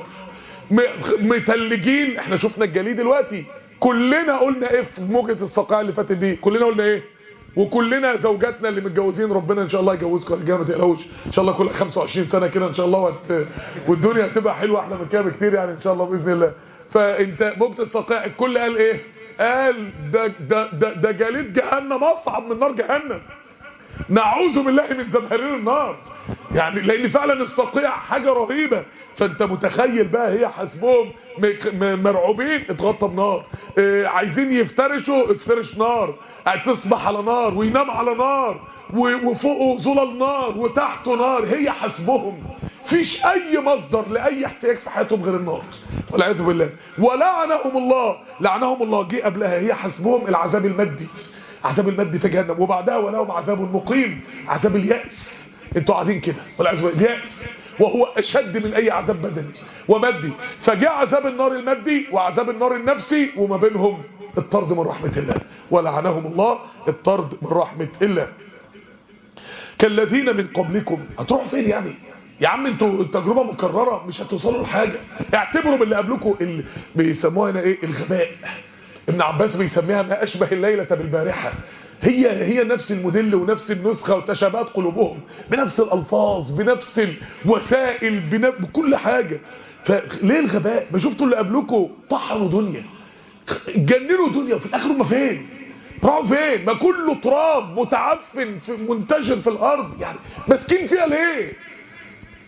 متلجين احنا شفنا الجليد دلوقتي كلنا قلنا ايه في موجة الصقاع اللي فاتت دي كلنا قلنا ايه وكلنا زوجاتنا اللي متجوزين ربنا ان شاء الله يجوزكم الرجاله ما تقلقوش ان شاء الله كل 25 سنه كده ان شاء الله وت... والدنيا هتبقى حلوه احلى من كده بكتير يعني ان شاء الله باذن الله فانت موجة الصقاع الكل قال ايه قال ده ده ده, ده جليد جهنم اصعب من نار جهنم نعوذ بالله من زمهرير النار يعني لان فعلا الصقيع حاجه رهيبه فانت متخيل بقى هي حسبهم مرعوبين اتغطى بنار اه عايزين يفترشوا افترش نار تصبح على نار وينام على نار وفوقه ظلل نار وتحته نار هي حسبهم فيش اي مصدر لاي احتياج في حياتهم غير النار والعياذ بالله ولعنهم الله لعنهم الله جه قبلها هي حسبهم العذاب المادي عذاب المادي في جهنم وبعدها ولهم عذاب مقيم عذاب اليأس انتوا قاعدين كده والعياذ بالله اليأس وهو اشد من اي عذاب بدني ومادي فجاء عذاب النار المادي وعذاب النار النفسي وما بينهم الطرد من رحمة الله ولعنهم الله الطرد من رحمة الله كالذين من قبلكم هتروحوا فين يعني يا عم انتوا التجربة مكررة مش هتوصلوا لحاجة اعتبروا من اللي قبلكم اللي بيسموها هنا ايه الغباء ابن عباس بيسميها ما اشبه الليلة بالبارحة هي هي نفس الموديل ونفس النسخة وتشابهات قلوبهم بنفس الألفاظ بنفس الوسائل بكل حاجة فليه الغباء ما شفتوا اللي قبلكم طحنوا دنيا جننوا دنيا وفي الآخر ما فين راحوا فين ما كله تراب متعفن في منتشر في الأرض يعني ماسكين فيها ليه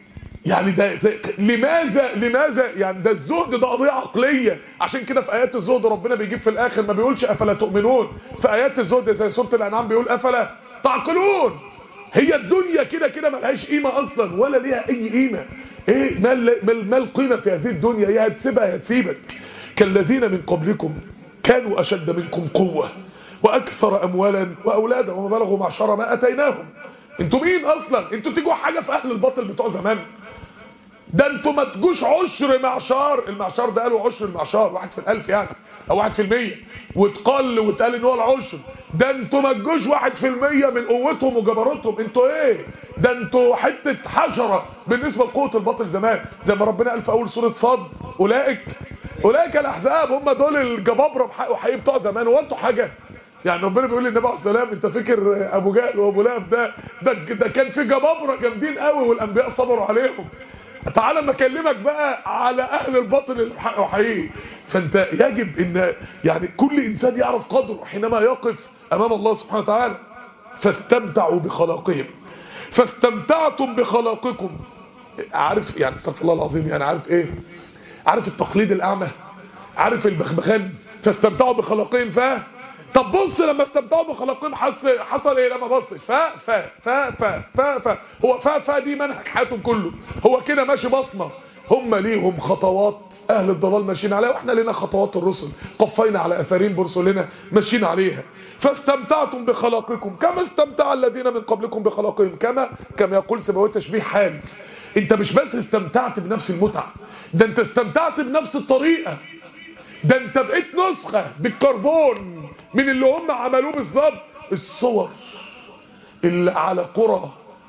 يعني ده, ده لماذا لماذا يعني ده الزهد ده قضيه عقليه عشان كده في ايات الزهد ربنا بيجيب في الاخر ما بيقولش افلا تؤمنون في ايات الزهد زي سوره الانعام بيقول افلا تعقلون هي الدنيا كده كده ملهاش قيمه اصلا ولا ليها اي قيمه ايه ما ال- ما القيمه في هذه الدنيا يا هتسيبها يا هتسيبك كالذين من قبلكم كانوا اشد منكم قوه واكثر اموالا واولادا وما بلغوا معشر ما اتيناهم انتوا مين اصلا انتوا تيجوا حاجه في اهل الباطل بتوع زمان ده انتوا ما تجوش عشر معشار المعشار ده قالوا عشر المعشار واحد في الالف يعني او واحد في المية واتقل واتقال ان هو العشر ده انتوا ما تجوش واحد في المية من قوتهم وجبروتهم انتوا ايه ده انتوا حتة حشرة بالنسبة لقوة الباطل زمان زي ما ربنا قال في اول سورة صاد اولئك اولئك الاحزاب هم دول الجبابرة بحق وحقيقي بتوع زمان هو انتوا حاجة يعني ربنا بيقول للنبي عليه السلام انت فاكر ابو جهل وابو لهب ده ده, ده كان في جبابره جامدين قوي والانبياء صبروا عليهم تعالى ما اكلمك بقى على اهل الباطل الحق وحقيقي فانت يجب ان يعني كل انسان يعرف قدره حينما يقف امام الله سبحانه وتعالى فاستمتعوا بخلاقهم فاستمتعتم بخلاقكم عارف يعني استغفر الله العظيم يعني عارف ايه عارف التقليد الاعمى عارف البغبغان فاستمتعوا بخلاقهم ف طب بص لما استمتعوا بخلاقهم حصل حصل ايه لما بصش ف ف ف ف ف ف هو ف ف دي منهج حياتهم كله هو كده ماشي بصمه هم ليهم خطوات اهل الضلال ماشيين عليها واحنا لنا خطوات الرسل قفينا على اثارين برسلنا ماشيين عليها فاستمتعتم بخلاقكم كما استمتع الذين من قبلكم بخلاقهم كما كما يقول سبوي تشبيه حال انت مش بس استمتعت بنفس المتعه ده انت استمتعت بنفس الطريقه ده انت بقيت نسخة بالكربون من اللي هم عملوه بالظبط الصور اللي على قرى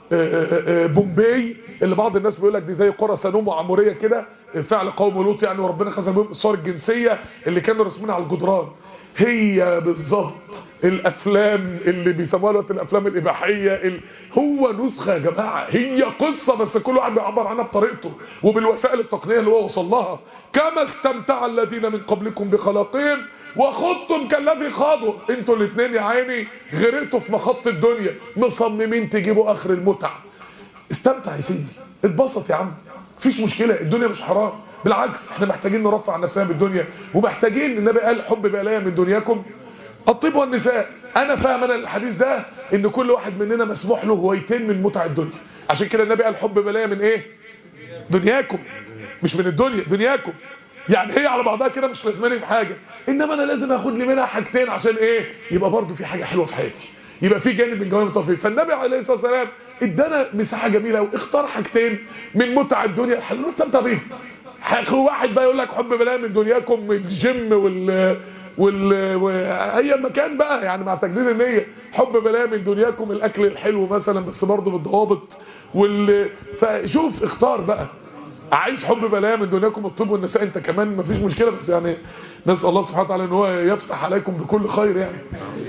بومباي اللي بعض الناس بيقول لك دي زي قرى سنوم وعموريه كده فعل قوم لوط يعني وربنا خزن بهم الصور الجنسيه اللي كانوا رسمينها على الجدران هي بالظبط الافلام اللي بيسموها دلوقتي الافلام الاباحيه ال... هو نسخه يا جماعه هي قصه بس كل واحد بيعبر عنها بطريقته وبالوسائل التقنيه اللي هو وصل لها كما استمتع الذين من قبلكم بخلاقهم وخضتم كالذي خاضوا انتوا الاثنين يا عيني غرقتوا في مخط الدنيا مصممين تجيبوا اخر المتع استمتع يا سيدي اتبسط يا عم مفيش مشكله الدنيا مش حرام بالعكس احنا محتاجين نرفع عن نفسنا بالدنيا ومحتاجين النبي قال حب بلايا من دنياكم الطيب والنساء انا فاهم انا الحديث ده ان كل واحد مننا مسموح له هويتين من متع الدنيا عشان كده النبي قال حب بلايا من ايه دنياكم مش من الدنيا دنياكم يعني هي على بعضها كده مش لازماني في حاجه انما انا لازم اخد لي منها حاجتين عشان ايه يبقى برضو في حاجه حلوه في حياتي يبقى في جانب من جوانب التوفيق فالنبي عليه الصلاه والسلام ادانا مساحه جميله واختار حاجتين من متع الدنيا الحلوه نستمتع بيهم واحد بقى يقول لك حب بلايا من دنياكم الجيم وال وال اي مكان بقى يعني مع تجديد النيه حب بلايا من دنياكم الاكل الحلو مثلا بس برضه بالضوابط وال فشوف اختار بقى عايز حب بلايا من دنياكم الطب والنساء انت كمان مفيش مشكله بس يعني نسال الله سبحانه وتعالى ان هو يفتح عليكم بكل خير يعني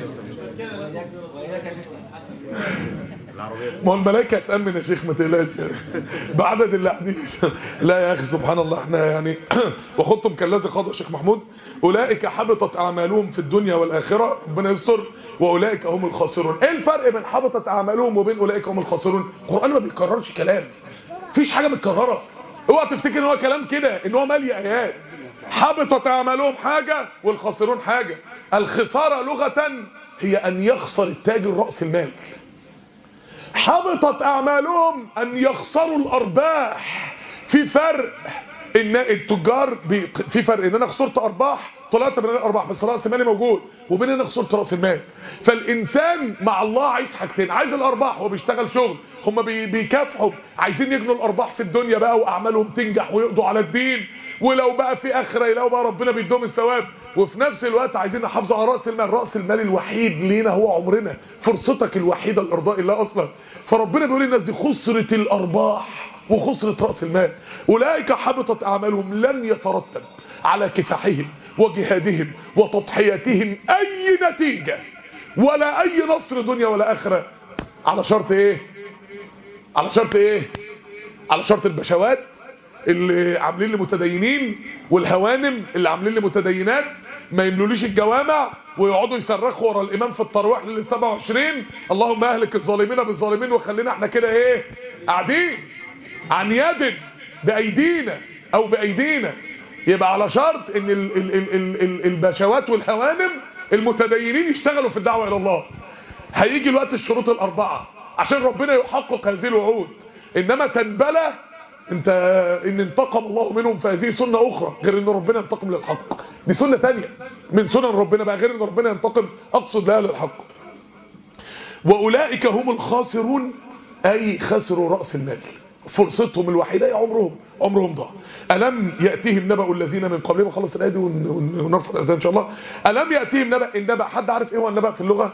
ما هو الملائكه هتامن يا شيخ ما تقلقش يعني بعدد اللي قاعدين لا يا اخي سبحان الله احنا يعني وخدتم كالذي خاض شيخ محمود اولئك حبطت اعمالهم في الدنيا والاخره ربنا يستر واولئك هم الخاسرون ايه الفرق بين حبطت اعمالهم وبين اولئك هم الخاسرون القران ما بيكررش كلام مفيش حاجه متكرره اوعى تفتكر ان هو كلام كده ان هو مالي ايات حبطت اعمالهم حاجه والخاسرون حاجه الخساره لغه هي ان يخسر التاجر راس المال حبطت اعمالهم ان يخسروا الارباح في فرق ان التجار بي... في فرق ان انا خسرت ارباح طلعت من الارباح بس راس مالي موجود وبين انا خسرت راس المال فالانسان مع الله عايز حاجتين عايز الارباح هو بيشتغل شغل هم بي... بيكافحوا عايزين يجنوا الارباح في الدنيا بقى واعمالهم تنجح ويقضوا على الدين ولو بقى في اخره يلاقوا بقى ربنا بيديهم الثواب وفي نفس الوقت عايزين نحافظوا على راس المال راس المال الوحيد لينا هو عمرنا فرصتك الوحيده لارضاء الله اصلا فربنا بيقول للناس دي خسرت الارباح وخسرت راس المال اولئك حبطت اعمالهم لن يترتب على كفاحهم وجهادهم وتضحياتهم اي نتيجه ولا اي نصر دنيا ولا اخره على شرط ايه على شرط ايه على شرط البشوات اللي عاملين لي متدينين والهوانم اللي عاملين لي متدينات ما يملوليش الجوامع ويقعدوا يصرخوا ورا الامام في التراويح لل 27 اللهم اهلك الظالمين بالظالمين وخلينا احنا كده ايه قاعدين عن يد بايدينا او بايدينا يبقى على شرط ان ال ال ال ال ال البشوات والهوانم المتدينين يشتغلوا في الدعوه الى الله هيجي الوقت الشروط الاربعه عشان ربنا يحقق هذه الوعود انما تنبله انت ان انتقم الله منهم فهذه سنه اخرى غير ان ربنا ينتقم للحق دي سنه ثانيه من سنن ربنا بقى غير ان ربنا ينتقم اقصد لها للحق واولئك هم الخاسرون اي خسروا راس المال فرصتهم الوحيده هي عمرهم عمرهم ضاع الم ياتيهم نبأ الذين من قبلهم خلص الايه دي ونرفع الاذان ان شاء الله الم ياتيهم نبأ النبأ حد عارف ايه هو النبأ في اللغه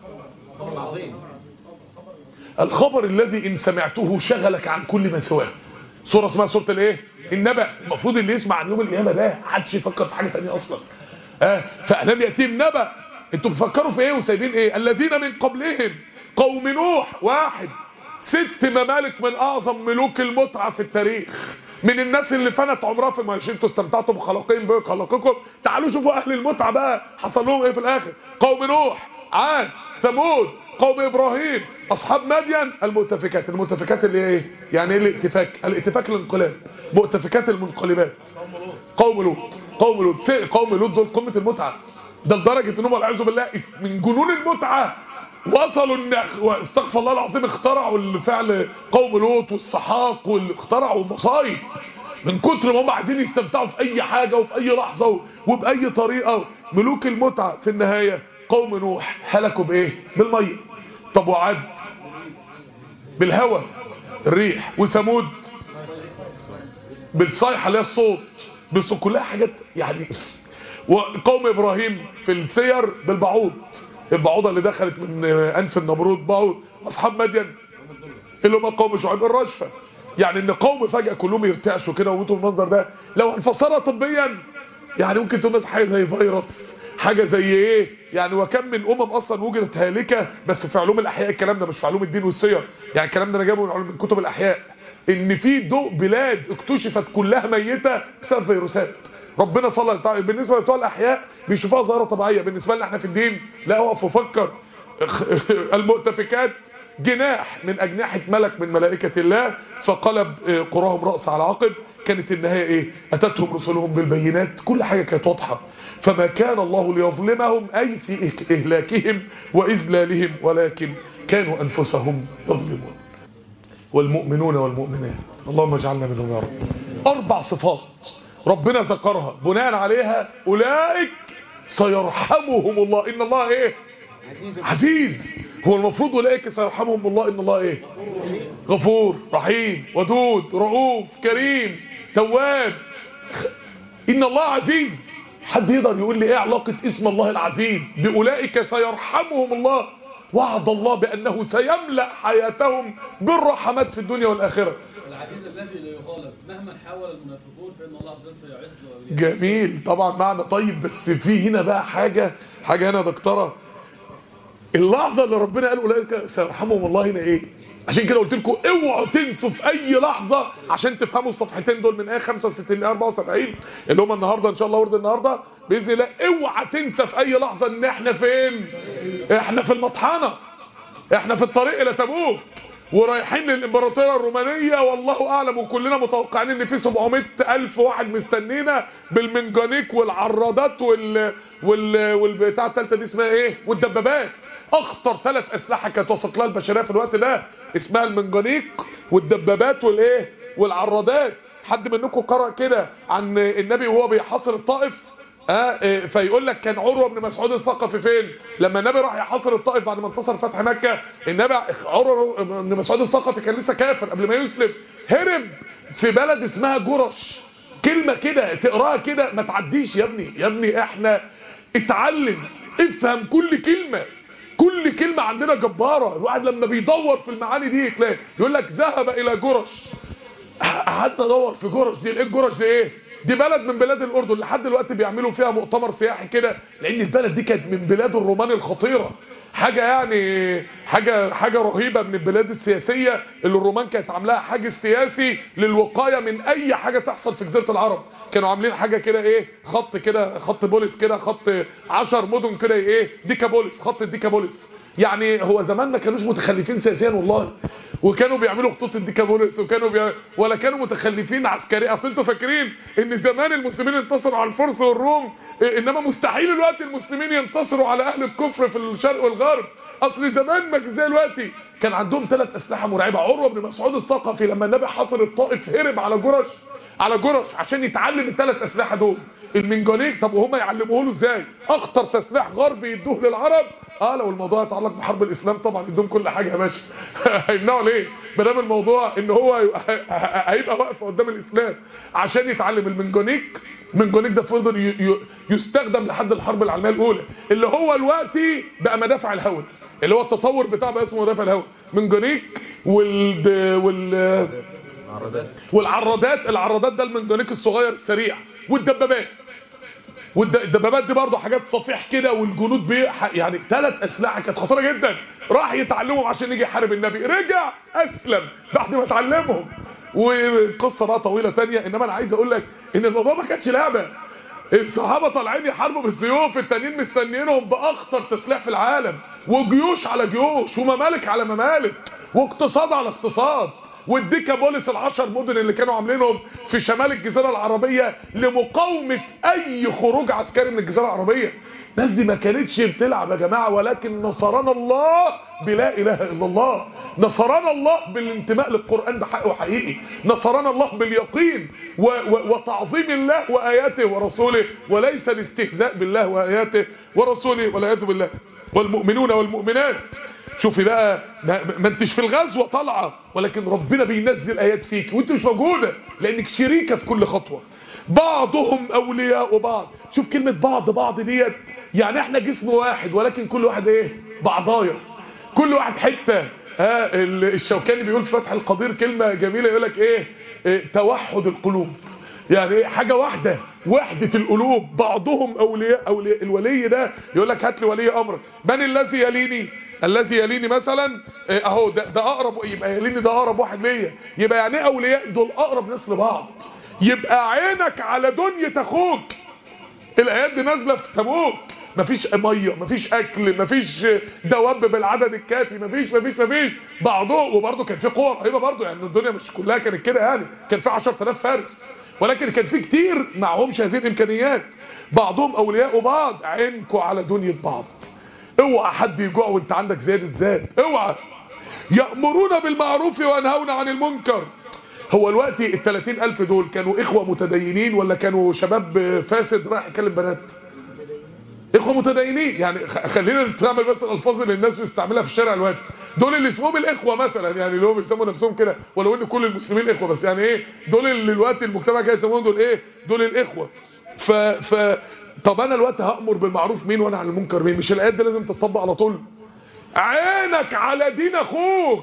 الخبر الذي ان سمعته شغلك عن كل ما سواه سوره اسمها سوره الايه النبأ المفروض اللي يسمع عن يوم القيامه ده محدش يفكر في حاجه ثانيه اصلا اه فالم ياتيهم نبأ انتوا بتفكروا في ايه وسايبين ايه الذين من قبلهم قوم نوح واحد ست ممالك من اعظم ملوك المتعه في التاريخ من الناس اللي فنت عمرها في ما انتوا استمتعتوا بخلاقين بخلاقكم تعالوا شوفوا اهل المتعه بقى حصل لهم ايه في الاخر قوم نوح عاد ثمود قوم ابراهيم اصحاب مدين المؤتفكات المؤتفكات اللي هي ايه يعني ايه الائتفاك الائتفاك الانقلاب مؤتفكات المنقلبات قوم لوط قوم لوط قوم لوط دول قمه المتعه ده لدرجه انهم والعياذ بالله من جنون المتعه وصلوا ان استغفر الله العظيم اخترعوا الفعل قوم لوط والسحاق واللي اخترعوا المصايب من كتر ما هم عايزين يستمتعوا في اي حاجه وفي اي لحظه وباي طريقه ملوك المتعه في النهايه قوم نوح هلكوا بايه بالميه طب وعاد بالهواء الريح وثمود بالصيحه اللي هي الصوت بس كلها حاجات يعني وقوم ابراهيم في السير بالبعوض البعوضه اللي دخلت من انف النمرود بعوض اصحاب مدين اللي هم قوم شعيب الرشفه يعني ان قوم فجاه كلهم يرتعشوا كده ويموتوا المنظر ده لو هنفسرها طبيا يعني ممكن تقول مثلا حاجه زي فيروس حاجه زي ايه يعني وكم من امم اصلا وجدت هالكه بس في علوم الاحياء الكلام ده مش في علوم الدين والسير يعني الكلام ده انا جايبه من علوم من كتب الاحياء ان في ضوء بلاد اكتشفت كلها ميته بسبب فيروسات ربنا صلى الله عليه بالنسبه لبتوع الاحياء بيشوفوها ظاهره طبيعيه بالنسبه لنا احنا في الدين لا اقف وفكر المؤتفكات جناح من اجنحه ملك من ملائكه الله فقلب قراهم راس على عقب كانت النهايه ايه اتتهم رسلهم بالبينات كل حاجه كانت واضحه فما كان الله ليظلمهم اي في اهلاكهم واذلالهم ولكن كانوا انفسهم يظلمون والمؤمنون والمؤمنات اللهم اجعلنا منهم يا رب اربع صفات ربنا ذكرها بناء عليها اولئك سيرحمهم الله ان الله ايه عزيز هو المفروض اولئك سيرحمهم الله ان الله ايه غفور رحيم ودود رؤوف كريم تواب ان الله عزيز حد يقدر يقول لي ايه علاقه اسم الله العزيز باولئك سيرحمهم الله وعد الله بانه سيملا حياتهم بالرحمات في الدنيا والاخره العزيز الذي لا يغالب مهما حاول المنافقون فان الله عز وجل سيعز جميل طبعا معنى طيب بس في هنا بقى حاجه حاجه هنا دكتوره اللحظه اللي ربنا قال اولئك سيرحمهم الله هنا ايه عشان كده قلت لكم اوعوا تنسوا في اي لحظه عشان تفهموا الصفحتين دول من ايه 65 ل 74 اللي هم النهارده ان شاء الله ورد النهارده باذن الله اوعى تنسى في اي لحظه ان احنا فين احنا في المطحنه احنا في الطريق الى تبوك ورايحين للامبراطوريه الرومانيه والله اعلم وكلنا متوقعين ان في 700 الف واحد مستنينا بالمنجانيك والعرادات وال وال والبتاع الثالثه دي اسمها ايه والدبابات اخطر ثلاث اسلحه كانت وصلت لها البشريه في الوقت ده اسمها المنجانيك والدبابات والايه والعرادات حد منكم قرأ كده عن النبي وهو بيحاصر الطائف آه فيقول لك كان عروه بن مسعود الثقفي فين لما النبي راح يحاصر الطائف بعد ما انتصر فتح مكه النبي عروه بن مسعود الثقفي كان لسه كافر قبل ما يسلم هرب في بلد اسمها جرش كلمه كده تقراها كده ما تعديش يا ابني يا ابني احنا اتعلم افهم كل كلمه كل كلمة عندنا جبارة الواحد لما بيدور في المعاني دي تلاقي يقول لك ذهب الى جرش قعدنا ندور في جرش دي ايه جرش دي ايه دي بلد من بلاد الاردن لحد دلوقتي بيعملوا فيها مؤتمر سياحي كده لان البلد دي كانت من بلاد الرومان الخطيره حاجه يعني حاجه حاجه رهيبه من البلاد السياسيه اللي الرومان كانت عاملاها حاجز سياسي للوقايه من اي حاجه تحصل في جزيره العرب كانوا عاملين حاجه كده ايه خط كده خط بوليس كده خط 10 مدن كده ايه ديكا بوليس خط الديكا بوليس يعني هو زمان ما كانوش متخلفين سياسيا والله وكانوا بيعملوا خطوط الديكابوليس وكانوا بي... ولا كانوا متخلفين عسكري اصل انتوا فاكرين ان زمان المسلمين انتصروا على الفرس والروم إيه، انما مستحيل الوقت المسلمين ينتصروا على اهل الكفر في الشرق والغرب اصل زمان ما زي دلوقتي كان عندهم ثلاث اسلحه مرعبه عروه بن مسعود الثقفي لما النبي حاصر الطائف هرب على جرش على جرش عشان يتعلم الثلاث اسلحه دول المنجانيك طب وهم يعلموه له ازاي اخطر تسليح غربي يدوه للعرب اه لو الموضوع يتعلق بحرب الاسلام طبعا يدوم كل حاجه يا باشا هيمنعوا ليه ما دام الموضوع ان هو هيبقى واقف قدام الاسلام عشان يتعلم المنجانيك المنجانيك ده فضل ي- ي- يستخدم لحد الحرب العالميه الاولى اللي هو دلوقتي بقى مدافع الهواء اللي هو التطور بتاعه بقى اسمه مدافع الهواء منجانيك وال وال والعرادات العرادات ده المنجنيق الصغير السريع والدبابات والدبابات دي برضه حاجات صفيح كده والجنود بي يعني ثلاث اسلحه كانت خطيره جدا راح يتعلمهم عشان يجي يحارب النبي رجع اسلم بعد ما اتعلمهم وقصه بقى طويله تانية انما انا عايز اقول لك ان الموضوع ما كانش لعبه الصحابه طالعين يحاربوا بالسيوف التانيين مستنيينهم باخطر تسليح في العالم وجيوش على جيوش وممالك على ممالك واقتصاد على اقتصاد والديكا بوليس العشر مدن اللي كانوا عاملينهم في شمال الجزيرة العربية لمقاومة اي خروج عسكري من الجزيرة العربية الناس دي ما كانتش بتلعب يا جماعة ولكن نصرنا الله بلا اله الا الله نصرنا الله بالانتماء للقرآن ده حق وحقيقي نصرنا الله باليقين و و وتعظيم الله وآياته ورسوله وليس الاستهزاء بالله وآياته ورسوله والعياذ بالله والمؤمنون والمؤمنات شوفي بقى ما, ما انتش في الغزوة طالعة ولكن ربنا بينزل ايات فيك وانت مش موجودة لانك شريكة في كل خطوة بعضهم اولياء بعض شوف كلمة بعض بعض ديت يعني احنا جسم واحد ولكن كل واحد ايه بعضايا كل واحد حتة ها الشوكاني بيقول في فتح القدير كلمة جميلة يقول لك ايه, ايه توحد القلوب يعني ايه حاجة واحدة وحدة القلوب بعضهم اولياء, أولياء الولي ده يقول لك هات لي ولي امرك من الذي يليني الذي يليني مثلا إيه اهو ده, ده اقرب يبقى يليني ده اقرب واحد ليا يبقى يعني ايه اولياء دول اقرب ناس لبعض يبقى عينك على دنيا اخوك الايات دي نازله في تبوك مفيش ميه مفيش اكل مفيش دواب بالعدد الكافي مفيش مفيش مفيش بعضهم وبرضه كان في قوه رهيبه برضه يعني الدنيا مش كلها كانت كده يعني كان في 10000 فارس ولكن كان في كتير معهمش هذه الامكانيات بعضهم اولياء بعض عينكوا على دنيا بعض اوعى حد يجوع وانت عندك زياده ذات اوعى يأمرون بالمعروف وينهون عن المنكر هو الوقت ال 30000 دول كانوا اخوه متدينين ولا كانوا شباب فاسد رايح يكلم بنات اخوه متدينين يعني خلينا نستعمل بس الالفاظ اللي الناس بتستعملها في الشارع الوقت دول اللي اسمهم الاخوه مثلا يعني اللي هم بيسموا نفسهم كده ولو ان كل المسلمين اخوه بس يعني ايه دول اللي الوقت المجتمع جاي يسموهم دول ايه دول الاخوه ف ف طب انا الوقت هامر بالمعروف مين وانا عن المنكر مين مش الايات دي لازم تطبق على طول عينك على دين اخوك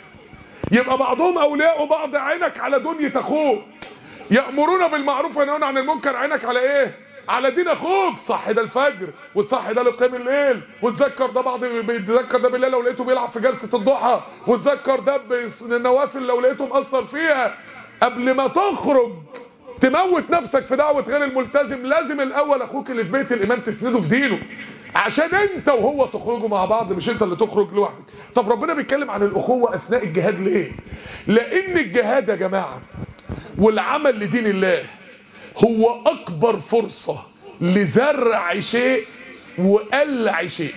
يبقى بعضهم اولياء بعض عينك على دنيا اخوك يأمرون بالمعروف وينهون عن المنكر عينك على ايه على دين اخوك صح ده الفجر والصح ده لقيام الليل وتذكر ده بعض بيتذكر ده بالليل لو لقيته بيلعب في جلسة الضحى وتذكر ده بالنوافل لو لقيته مقصر فيها قبل ما تخرج تموت نفسك في دعوة غير الملتزم لازم الاول اخوك اللي في بيت الامام تسنده في دينه عشان انت وهو تخرجوا مع بعض مش انت اللي تخرج لوحدك طب ربنا بيتكلم عن الاخوة اثناء الجهاد ليه لان الجهاد يا جماعة والعمل لدين الله هو اكبر فرصة لزرع شيء وقلع شيء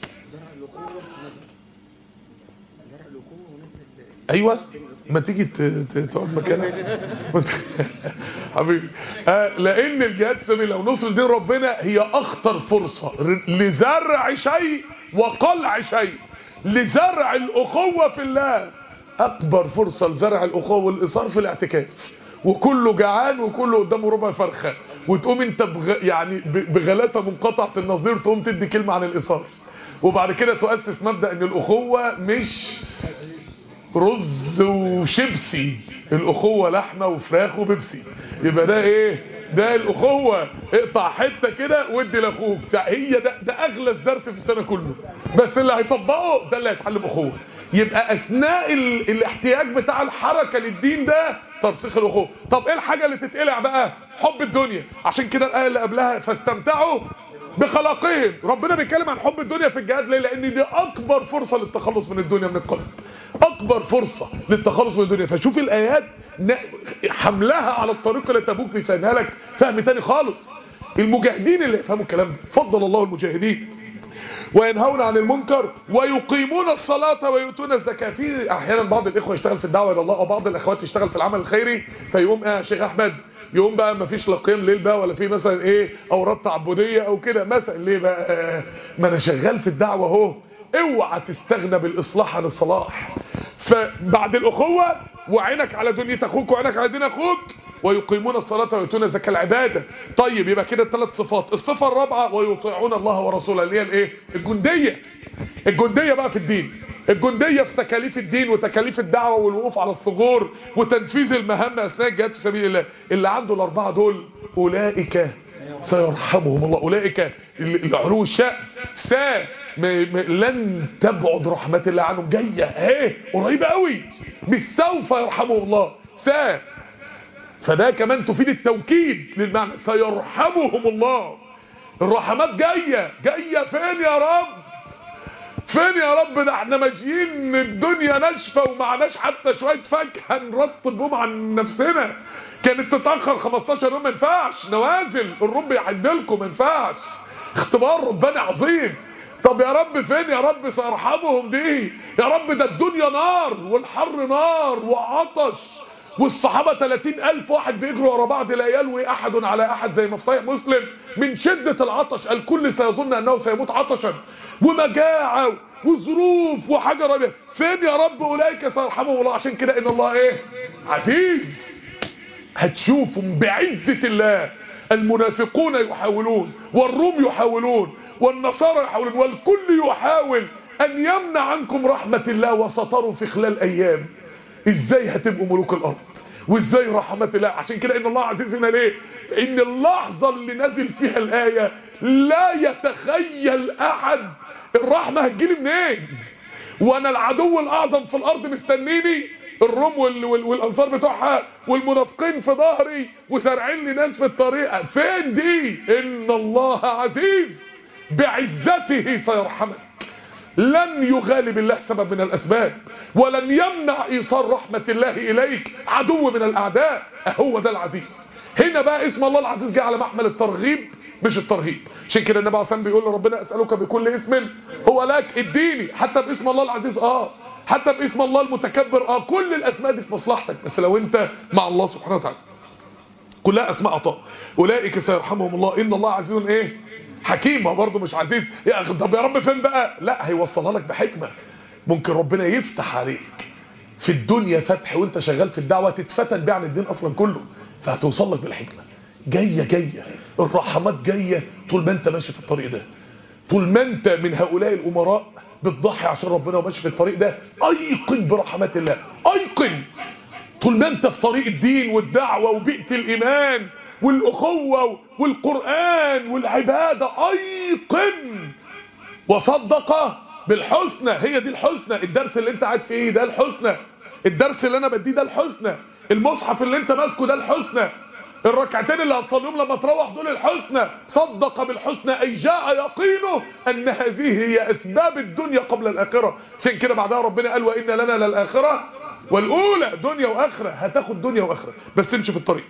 ايوه ما تيجي تقعد مكانك حبيبي آه لان الجهاد سبيل لو نصر دين ربنا هي اخطر فرصة لزرع شيء وقلع شيء لزرع الاخوة في الله اكبر فرصة لزرع الاخوة والاصرار في الاعتكاف وكله جعان وكله قدامه ربع فرخة وتقوم انت بغ... يعني بغلاسة منقطعة النظير تقوم تدي كلمة عن الاصرار وبعد كده تؤسس مبدأ ان الاخوة مش رز وشيبسي الاخوة لحمة وفراخ وبيبسي يبقى ده ايه ده الاخوة اقطع حتة كده وادي لاخوك هي ده, ده اغلى الدرس في السنة كله بس اللي هيطبقه ده اللي هيتعلم اخوة يبقى اثناء ال... الاحتياج بتاع الحركة للدين ده ترسيخ الاخوة طب ايه الحاجة اللي تتقلع بقى حب الدنيا عشان كده الايه اللي قبلها فاستمتعوا بخلاقهم ربنا بيتكلم عن حب الدنيا في الجهاد ليه لان دي اكبر فرصة للتخلص من الدنيا من القلب اكبر فرصة للتخلص من الدنيا فشوف الايات ن- حملها على الطريق اللي تبوك بيفهمها لك فهم تاني خالص المجاهدين اللي يفهموا الكلام ده فضل الله المجاهدين وينهون عن المنكر ويقيمون الصلاة ويؤتون الزكاة في احيانا بعض الاخوة يشتغل في الدعوة الى الله او بعض الاخوات يشتغل في العمل الخيري فيقوم اه يا شيخ احمد يقوم بقى ما فيش لا قيام ليل بقى ولا في مثلا ايه اوراد تعبديه او كده مثلا ليه بقى آه، ما انا شغال في الدعوه اهو اوعى تستغنى بالاصلاح عن الصلاح فبعد الاخوه وعينك على دنيا اخوك وعينك على دين اخوك ويقيمون الصلاة ويؤتون الزكاة العبادة طيب يبقى كده الثلاث صفات الصفة الرابعة ويطيعون الله ورسوله اللي هي الايه الجندية الجندية بقى في الدين الجندية في تكاليف الدين وتكاليف الدعوة والوقوف على الثغور وتنفيذ المهام أثناء الجهاد في سبيل الله اللي عنده الأربعة دول أولئك سيرحمهم الله أولئك العلو الشأن سا م- م- لن تبعد رحمة الله عنهم جاية اهي قريبة قوي مش سوف يرحمهم الله سا فده كمان تفيد التوكيد للمعنى سيرحمهم الله الرحمات جاية جاية فين يا رب فين يا رب ده احنا ماشيين الدنيا ناشفه ومعناش حتى شويه فاكهه نرطب بهم عن نفسنا كانت تتاخر 15 يوم ما ينفعش نوازل الرب يعدلكم ما ينفعش اختبار ربنا عظيم طب يا رب فين يا رب سيرحمهم دي يا رب ده الدنيا نار والحر نار وعطش والصحابة 30 ألف واحد بيجروا ورا بعض لا يلوي أحد على أحد زي ما في صحيح مسلم من شدة العطش الكل سيظن أنه سيموت عطشا ومجاعة وظروف وحاجة ربيع فين يا رب أولئك سيرحمهم الله عشان كده إن الله إيه عزيز هتشوفوا بعزة الله المنافقون يحاولون والروم يحاولون والنصارى يحاولون والكل يحاول أن يمنع عنكم رحمة الله وسطروا في خلال أيام ازاي هتبقوا ملوك الارض وازاي رحمة الله عشان كده ان الله عزيز هنا ليه ان اللحظة اللي نزل فيها الآية لا يتخيل احد الرحمة هتجيلي منين وانا العدو الاعظم في الارض مستنيني الروم وال وال والانصار بتوعها والمنافقين في ظهري وسارعين لي ناس في الطريق فين دي ان الله عزيز بعزته سيرحمك لن يغالب الله سبب من الأسباب ولن يمنع إيصال رحمة الله إليك عدو من الأعداء هو ده العزيز هنا بقى اسم الله العزيز جاء على محمل الترغيب مش الترهيب عشان كده النبي عليه الصلاه والسلام بيقول لربنا اسالك بكل اسم هو لك اديني حتى باسم الله العزيز اه حتى باسم الله المتكبر اه كل الاسماء دي في مصلحتك بس لو انت مع الله سبحانه وتعالى كلها اسماء عطاء اولئك سيرحمهم الله ان الله عزيز ايه حكيم هو برضه مش عزيز يا أخي طب يا رب فين بقى لا هيوصلها لك بحكمه ممكن ربنا يفتح عليك في الدنيا فتح وانت شغال في الدعوه تتفتن بيه عن الدين اصلا كله فهتوصل لك بالحكمه جايه جايه الرحمات جايه طول ما انت ماشي في الطريق ده طول ما انت من هؤلاء الامراء بتضحي عشان ربنا وماشي في الطريق ده ايقن برحمات الله ايقن طول ما انت في طريق الدين والدعوة وبيئة الإيمان والأخوة والقرآن والعبادة أيقن وصدق بالحسنى هي دي الحسنى الدرس اللي انت قاعد فيه ده الحسنى الدرس اللي انا بديه ده الحسنى المصحف اللي انت ماسكه ده الحسنى الركعتين اللي هتصليهم لما تروح دول الحسنى صدق بالحسنى اي جاء يقينه ان هذه هي اسباب الدنيا قبل الاخره عشان كده بعدها ربنا قال وان لنا للاخره والاولى دنيا واخره هتاخد دنيا واخره بس تمشي في الطريق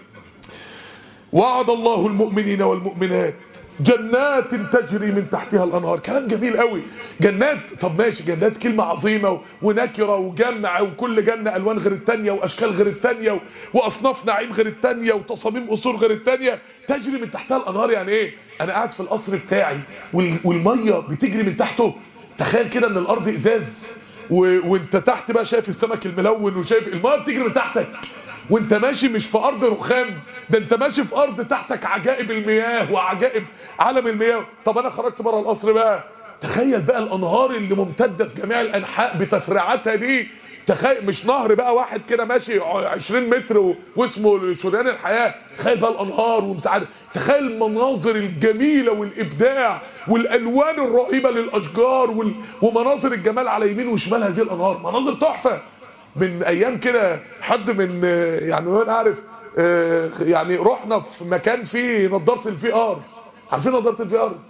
وعد الله المؤمنين والمؤمنات جنات تجري من تحتها الانهار كلام جميل قوي جنات طب ماشي جنات كلمه عظيمه ونكره وجمع وكل جنه الوان غير الثانيه واشكال غير الثانيه واصناف نعيم غير الثانيه وتصاميم قصور غير الثانيه تجري من تحتها الانهار يعني ايه انا قاعد في القصر بتاعي وال- والميه بتجري من تحته تخيل كده ان الارض ازاز و... وانت تحت بقى شايف السمك الملون وشايف الميه بتجري من تحتك وانت ماشي مش في ارض رخام ده انت ماشي في ارض تحتك عجائب المياه وعجائب عالم المياه طب انا خرجت بره القصر بقى تخيل بقى الانهار اللي ممتده في جميع الانحاء بتفريعاتها دي تخيل مش نهر بقى واحد كده ماشي 20 متر و- واسمه شريان الحياه تخيل بقى الانهار ومساعد تخيل المناظر الجميله والابداع والالوان الرهيبه للاشجار وال... ومناظر الجمال على يمين وشمال هذه الانهار مناظر تحفه من ايام كده حد من آه، يعني انا عارف آه، يعني رحنا في مكان فيه نظاره الفي ار عارفين نظاره الفي ار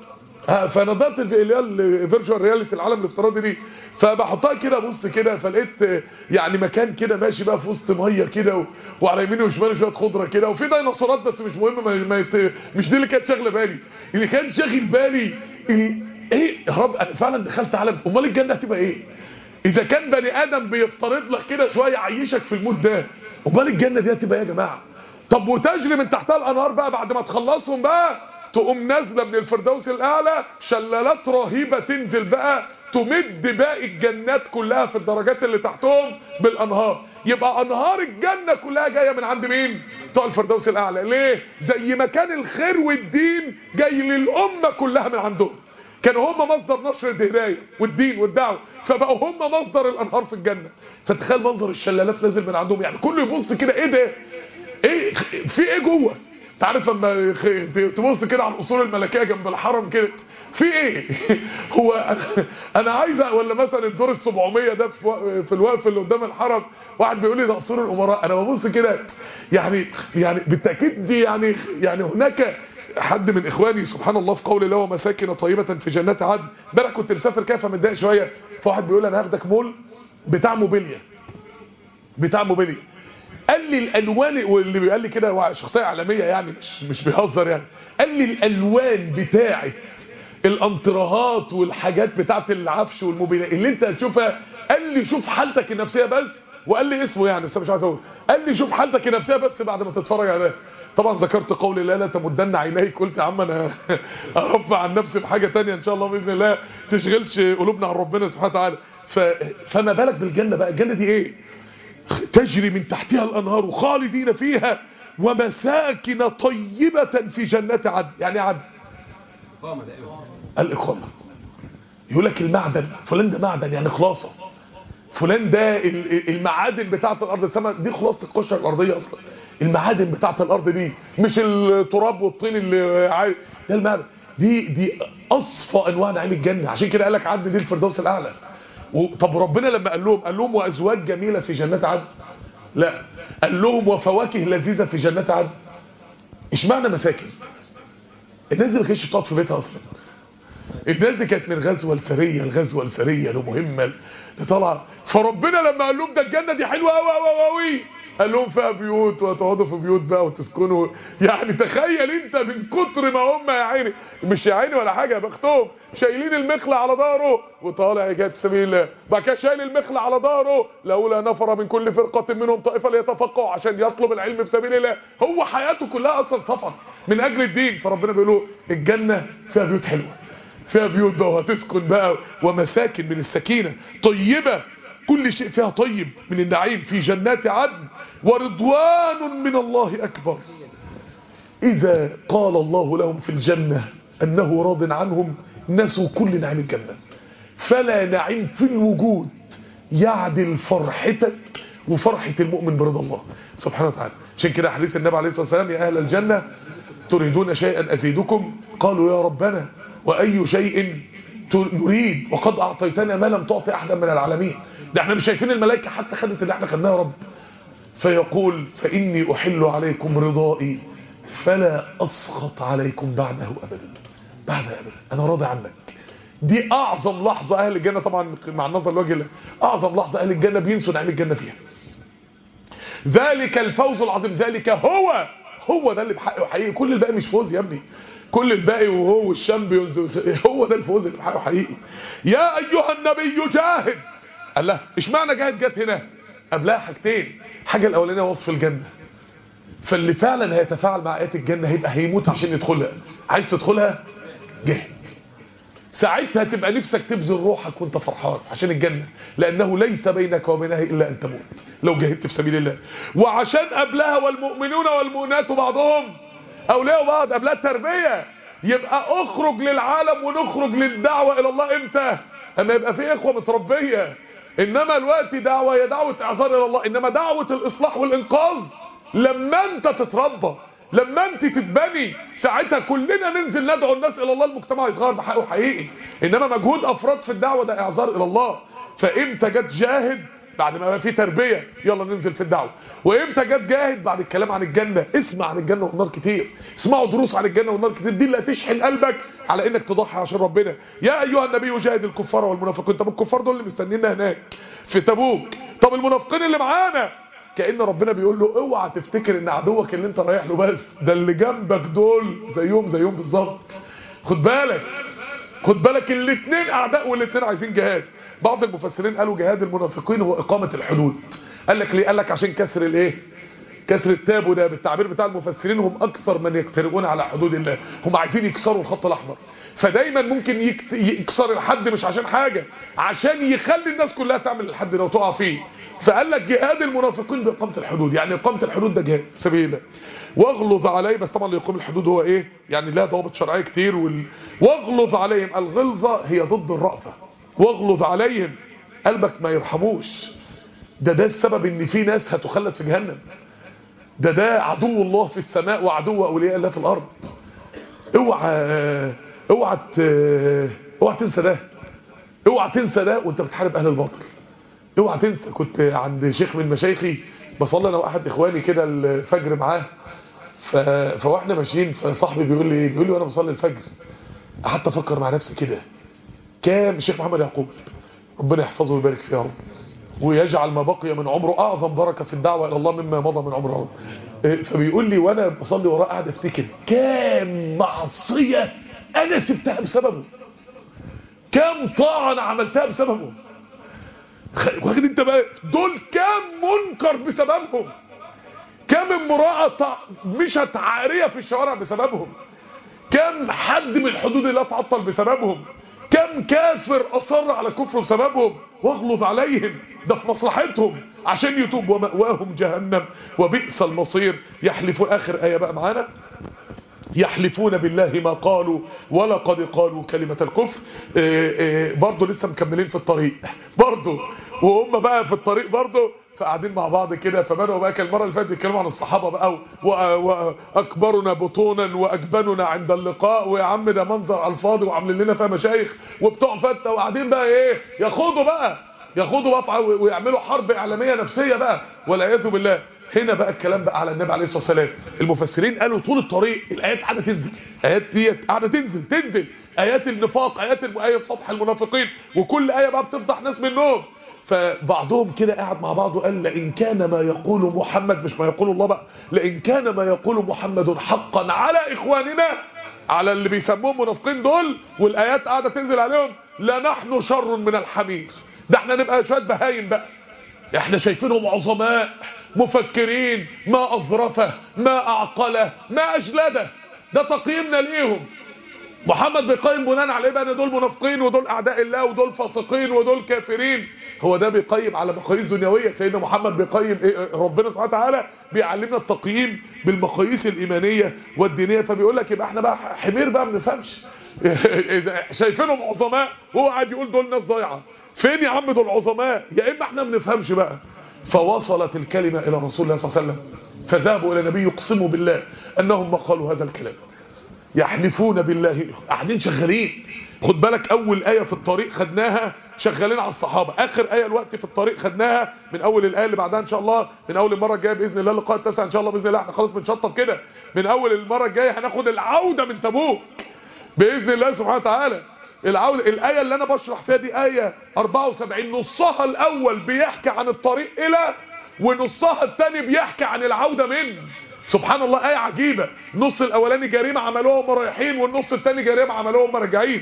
ها، فنظرت في اللي هي الفيرتشوال رياليتي العالم الافتراضي دي فبحطها كده ابص كده فلقيت آه، يعني مكان كده ماشي بقى في وسط ميه كده و... وعلى يميني وشمالي شويه خضره كده وفي ديناصورات بس مش مهم ما... ما يت... مش دي اللي كانت شاغله بالي اللي كان شاغل بالي ال... ايه يا رب انا فعلا دخلت عالم امال الجنه هتبقى ايه اذا كان بني ادم بيفترض لك كده شويه يعيشك في المود ده امال الجنه دي هتبقى ايه يا جماعه طب وتجري من تحتها الانهار بقى بعد ما تخلصهم بقى تقوم نازله من الفردوس الاعلى شلالات رهيبه تنزل بقى تمد باقي الجنات كلها في الدرجات اللي تحتهم بالانهار يبقى انهار الجنه كلها جايه من عند مين بتوع الفردوس الاعلى ليه زي ما كان الخير والدين جاي للامه كلها من عندهم كانوا هم مصدر نشر الهدايه والدين والدعوه فبقوا هم مصدر الانهار في الجنه فتخيل منظر الشلالات نازل من عندهم يعني كله يبص كده ايه ده ايه في ايه جوه انت عارف لما خ- تبص كده على الاصول الملكيه جنب الحرم كده في ايه هو انا, أنا عايز أ- ولا مثلا الدور ال700 ده في و- في الوقف اللي قدام الحرم واحد بيقول لي ده اصول الامراء انا ببص كده يعني يعني بالتاكيد دي يعني يعني هناك حد من اخواني سبحان الله في قول الله ومساكن طيبه في جنات عدن امبارح كنت مسافر كده فمتضايق شويه فواحد بيقول انا هاخدك مول بتاع موبيليا بتاع موبيليا قال لي الالوان واللي قال لي كده هو شخصيه عالميه يعني مش مش بيهزر يعني قال لي الالوان بتاعه الانترهات والحاجات بتاعه العفش والموبيليا اللي انت هتشوفها قال لي شوف حالتك النفسيه بس وقال لي اسمه يعني بس أنا مش عايز اقول قال لي شوف حالتك النفسيه بس بعد ما تتفرج على ده طبعا ذكرت قول الله لا تمدن عينيك قلت يا عم انا ارفع عن نفسي بحاجه تانية ان شاء الله باذن الله تشغلش قلوبنا عن ربنا سبحانه وتعالى ف... فما بالك بالجنه بقى الجنه دي ايه تجري من تحتها الانهار خالدين فيها ومساكن طيبة في جنات عدن يعني إيه عدن قامة دائما الإقامة يقول لك المعدن فلان ده معدن يعني خلاصة فلان ده ال- ال- المعادن بتاعة الأرض السماء دي خلاصة القشرة الأرضية أصلا المعادن بتاعة الأرض دي مش التراب والطين اللي عاي... ده المعدن دي دي أصفى أنواع نعيم الجنة عشان كده قال لك عدن دي الفردوس الأعلى و- طب ربنا لما قال لهم قال لهم وأزواج جميلة في جنات عدن لا قال لهم وفواكه لذيذة في جنات عدن اشمعنى مساكن الناس دي ما كانتش بتقعد في بيتها اصلا الناس دي كانت من غزوه لسريه لغزوه لسريه لمهمه لطلع فربنا لما قال لهم ده الجنه دي حلوه قوي قوي قوي قال لهم فيها بيوت وتقعدوا في بيوت بقى وتسكنوا يعني تخيل انت من كتر ما هم يا عيني مش يا عيني ولا حاجه يا بختهم شايلين المخلة على ظهره وطالع يجاد سبيل الله بعد كده شايل المخلة على ظهره لولا نفر من كل فرقه منهم طائفه ليتفقهوا عشان يطلب العلم في سبيل الله هو حياته كلها اصلا سفر من اجل الدين فربنا بيقول له الجنه فيها بيوت حلوه فيها بيوت بقى وهتسكن بقى ومساكن من السكينة طيبة كل شيء فيها طيب من النعيم في جنات عدن ورضوان من الله أكبر إذا قال الله لهم في الجنة أنه راض عنهم نسوا كل نعيم الجنة فلا نعيم في الوجود يعدل فرحتك وفرحة المؤمن برضا الله سبحانه وتعالى عشان كده حديث النبي عليه الصلاة والسلام يا أهل الجنة تريدون شيئا أزيدكم قالوا يا ربنا وأي شيء نريد وقد أعطيتنا ما لم تعطي أحدا من العالمين ده احنا مش شايفين الملائكة حتى خدت اللي احنا خدناه يا رب فيقول فإني أحل عليكم رضائي فلا أسخط عليكم بعده أبدا بعد أبدا أنا راضي عنك دي أعظم لحظة أهل الجنة طبعا مع النظر لوجه الله أعظم لحظة أهل الجنة بينسوا نعيم الجنة فيها ذلك الفوز العظيم ذلك هو هو ده اللي بحقه حقيقي كل الباقي مش فوز يا ابني كل الباقي وهو الشامبيونز هو ده الفوز اللي بحقه حقيقي يا ايها النبي جاهد قال له اشمعنى جاهد جت هنا قبلها حاجتين حاجه الاولانيه وصف الجنه فاللي فعلا هيتفاعل مع ايات الجنه هيبقى هيموت عشان يدخلها عايز تدخلها جاهد ساعتها تبقى نفسك تبذل روحك وانت فرحان عشان الجنة لأنه ليس بينك وبينها إلا أن تموت لو جاهدت في سبيل الله وعشان قبلها والمؤمنون والمؤمنات بعضهم أولياء بعض قبلها التربية يبقى اخرج للعالم ونخرج للدعوة إلى الله إمتى أما يبقى في إخوة متربية إنما الوقت دعوة هي دعوة إعذار إلى الله إنما دعوة الإصلاح والإنقاذ لما أنت تتربى لما انت تتبني ساعتها كلنا ننزل ندعو الناس الى الله المجتمع يتغير بحقه حقيقي انما مجهود افراد في الدعوه ده اعذار الى الله فامتى جت جاهد بعد ما بقى في تربيه يلا ننزل في الدعوه وامتى جت جاهد بعد الكلام عن الجنه اسمع عن الجنه والنار كتير اسمعوا دروس عن الجنه والنار كتير دي اللي هتشحن قلبك على انك تضحي عشان ربنا يا ايها النبي جاهد الكفار والمنافقين طب الكفار دول اللي مستنينا هناك في تبوك طب المنافقين اللي معانا كأن ربنا بيقول له اوعى تفتكر ان عدوك اللي انت رايح له بس ده اللي جنبك دول زيهم زيهم بالظبط خد بالك خد بالك الاثنين اعداء والاثنين عايزين جهاد بعض المفسرين قالوا جهاد المنافقين هو اقامة الحدود قال لك ليه قال لك عشان كسر الايه كسر التاب ده بالتعبير بتاع المفسرين هم اكثر من يقتربون على حدود الله هم عايزين يكسروا الخط الاحمر فدايما ممكن يكت- يكسر الحد مش عشان حاجة عشان يخلي الناس كلها تعمل الحد لو تقع فيه فقال لك جهاد المنافقين بإقامة الحدود يعني إقامة الحدود ده جهاد في سبيل الله واغلظ عليه بس طبعا اللي يقوم الحدود هو ايه يعني لها ضوابط شرعيه كتير وال... واغلظ عليهم الغلظه هي ضد الرأفه واغلظ عليهم قلبك ما يرحموش ده ده السبب ان في ناس هتخلد في جهنم ده ده عدو الله في السماء وعدو اولياء الله في الارض اوعى اوعى ت- اوعى تنسى ده اوعى تنسى ده وانت بتحارب اهل الباطل اوعى تنسى كنت عند شيخ من مشايخي بصلي انا واحد اخواني كده الفجر معاه ف... فواحنا ماشيين فصاحبي بيقول لي بيقول لي وانا بصلي الفجر قعدت افكر مع نفسي كده كام الشيخ محمد يعقوب ربنا يحفظه ويبارك فيه يا رب ويجعل ما بقي من عمره اعظم بركه في الدعوه الى الله مما مضى من عمره إيه، فبيقول لي وانا بصلي وراه قاعد افتكر كام معصيه انا سبتها بسببه كام طاعه انا عملتها بسببه خ- واخد انت بقى دول كام منكر بسببهم كم امرأة طع- مشت عارية في الشوارع بسببهم كم حد من الحدود اللي اتعطل بسببهم كم كافر اصر على كفره بسببهم واغلظ عليهم ده في مصلحتهم عشان يتوب ومأواهم جهنم وبئس المصير يحلف اخر ايه بقى معانا يحلفون بالله ما قالوا ولقد قالوا كلمة الكفر إيه إيه برضو لسه مكملين في الطريق برضو وهم بقى في الطريق برضو فقاعدين مع بعض كده فبدأوا بقى كان المرة اللي فاتت يتكلموا عن الصحابة بقى و- وأكبرنا بطونا وأجبننا عند اللقاء ويا عم ده منظر على الفاضي وعاملين لنا فيها مشايخ وبتوع فتة وقاعدين بقى ايه ياخدوا بقى ياخدوا بقى في- ويعملوا حرب إعلامية نفسية بقى والعياذ بالله هنا بقى الكلام بقى على النبي عليه الصلاه والسلام المفسرين قالوا طول الطريق الايات قاعده تنزل ايات ديت قاعده تنزل تنزل ايات النفاق ايات الم- ايه فضح المنافقين وكل ايه بقى بتفضح ناس منهم فبعضهم كده قاعد مع بعضه قال لئن كان ما يقول محمد مش ما يقول الله بقى لئن كان ما يقول محمد حقا على اخواننا على اللي بيسموهم منافقين دول والايات قاعده تنزل عليهم لنحن شر من الحمير ده احنا نبقى شويه بهايم بقى احنا شايفينهم عظماء مفكرين ما اظرفه ما اعقله ما اجلده ده تقييمنا ليهم محمد بيقيم بناء على ايه بقى ان دول منافقين ودول اعداء الله ودول فاسقين ودول كافرين هو ده بيقيم على مقاييس دنيويه سيدنا محمد بيقيم إيه ربنا سبحانه وتعالى بيعلمنا التقييم بالمقاييس الايمانيه والدينيه فبيقول لك يبقى احنا بقى حمير بقى ما بنفهمش شايفينهم عظماء وهو قاعد يقول دول ناس ضايعه فين يا عم دول عظماء يا اما احنا ما بنفهمش بقى فوصلت الكلمه الى رسول الله صلى الله عليه وسلم فذهبوا الى النبي يقسموا بالله انهم ما قالوا هذا الكلام يحلفون بالله قاعدين شغالين خد بالك اول ايه في الطريق خدناها شغالين على الصحابه اخر ايه الوقت في الطريق خدناها من اول الايه اللي بعدها ان شاء الله من اول المره الجايه باذن الله اللقاء التاسع ان شاء الله باذن الله احنا خلاص بنشطب كده من اول المره الجايه هناخد العوده من تبوك باذن الله سبحانه وتعالى العوده الايه اللي انا بشرح فيها دي ايه 74 نصها الاول بيحكي عن الطريق الى ونصها الثاني بيحكي عن العوده من سبحان الله آية عجيبة النص الأولاني جريمة عملوها وهم رايحين والنص الثاني جريمة عملوها وهم راجعين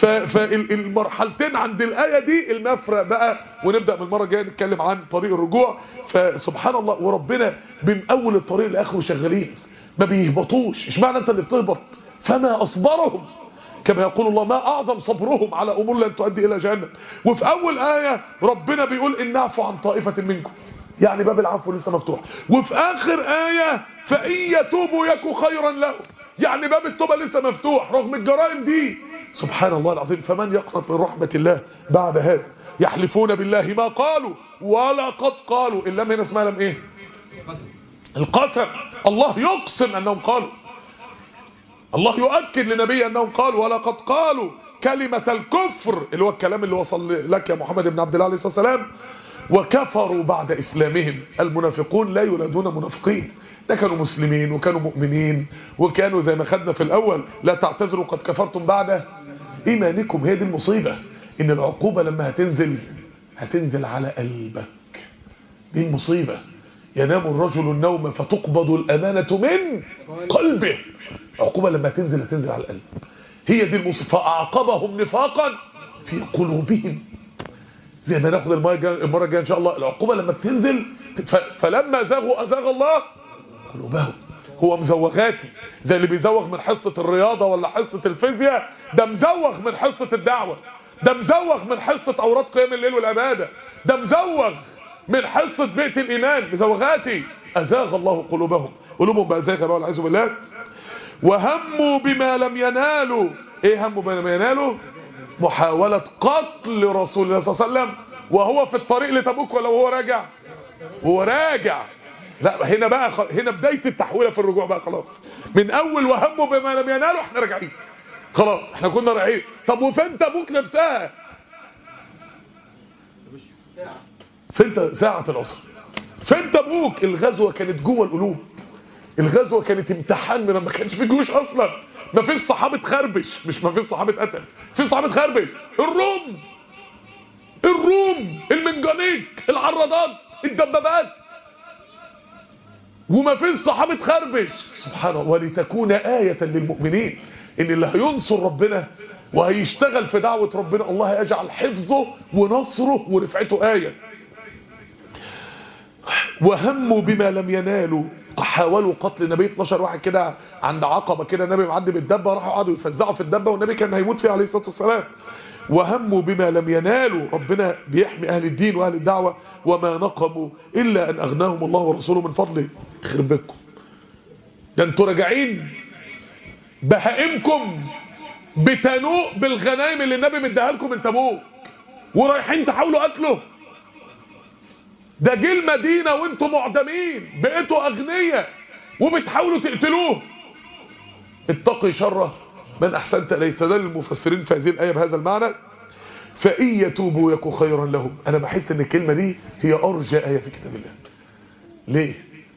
فالمرحلتين عند الآية دي المفرق بقى ونبدأ من المرة الجاية نتكلم عن طريق الرجوع فسبحان الله وربنا من أول الطريق لآخره شغالين ما بيهبطوش اشمعنى أنت اللي بتهبط فما أصبرهم كما يقول الله ما أعظم صبرهم على أمور لن تؤدي إلى جهنم وفي أول آية ربنا بيقول إن نعفو عن طائفة منكم يعني باب العفو لسه مفتوح وفي آخر آية فإن يتوبوا يكو خيرا لهم يعني باب التوبة لسه مفتوح رغم الجرائم دي سبحان الله العظيم فمن يقنط من رحمة الله بعد هذا يحلفون بالله ما قالوا ولقد قالوا اللام هنا اسمها لم ايه القسم الله يقسم انهم قالوا الله يؤكد لنبيه انهم قالوا ولقد قالوا كلمة الكفر اللي هو الكلام اللي وصل لك يا محمد بن عبد الله عليه الصلاة والسلام وكفروا بعد إسلامهم المنافقون لا يولدون منافقين ده كانوا مسلمين وكانوا مؤمنين وكانوا زي ما خدنا في الأول لا تعتذروا قد كفرتم بعد إيمانكم هي دي المصيبة إن العقوبة لما هتنزل هتنزل على قلبك دي المصيبة ينام الرجل النوم فتقبض الأمانة من قلبه عقوبة لما تنزل هتنزل على القلب هي دي المصيبة فأعقبهم نفاقا في قلوبهم زي ما ناخد المرة الجاية المرة الجاية إن شاء الله العقوبة لما بتنزل ف- فلما زاغوا أزاغ الله قلوبهم هو مزوغاتي زي اللي بيزوغ من حصة الرياضة ولا حصة الفيزياء ده مزوغ من حصة الدعوة ده مزوغ من حصة أوراد قيام الليل والعبادة ده مزوغ من حصة بيت الإيمان مزوغاتي أزاغ الله قلوبهم قلوبهم بقى زاغة والعياذ بالله وهموا بما لم ينالوا ايه هموا بما لم ينالوا محاولة قتل رسول الله صلى الله عليه وسلم وهو في الطريق لتبوك ولا وهو راجع وهو راجع لا هنا بقى خ... هنا بداية التحويلة في الرجوع بقى خلاص من اول وهموا بما لم ينالوا احنا راجعين خلاص احنا كنا رايحين طب وفين تبوك نفسها فين ساعة العصر فين تبوك الغزوة كانت جوه القلوب الغزوة كانت امتحان من ما كانش في جيوش اصلا ما فيش صحابة خربش مش ما فيش صحابة قتل في صحابة خربش الروم الروم المنجنيق العرضات الدبابات وما فيش صحابة خربش سبحان الله ولتكون آية للمؤمنين ان اللي هينصر ربنا وهيشتغل في دعوة ربنا الله يجعل حفظه ونصره ورفعته آية وهموا بما لم ينالوا حاولوا قتل النبي 12 واحد كده عند عقبة كده النبي معدي بالدبة راحوا قعدوا يفزعوا في الدبة والنبي كان هيموت فيها عليه الصلاة والسلام وهموا بما لم ينالوا ربنا بيحمي أهل الدين وأهل الدعوة وما نقموا إلا أن أغناهم الله ورسوله من فضله يخرب بكم ده انتوا راجعين بهائمكم بتنوء بالغنايم اللي النبي مديها لكم من تبوك ورايحين تحاولوا قتله ده جه المدينة وانتوا معدمين بقيتوا اغنياء وبتحاولوا تقتلوه اتقي شره من احسنت ليس ده للمفسرين في هذه الايه بهذا المعنى فان يتوبوا يكن خيرا لهم انا بحس ان الكلمه دي هي ارجى ايه في كتاب الله ليه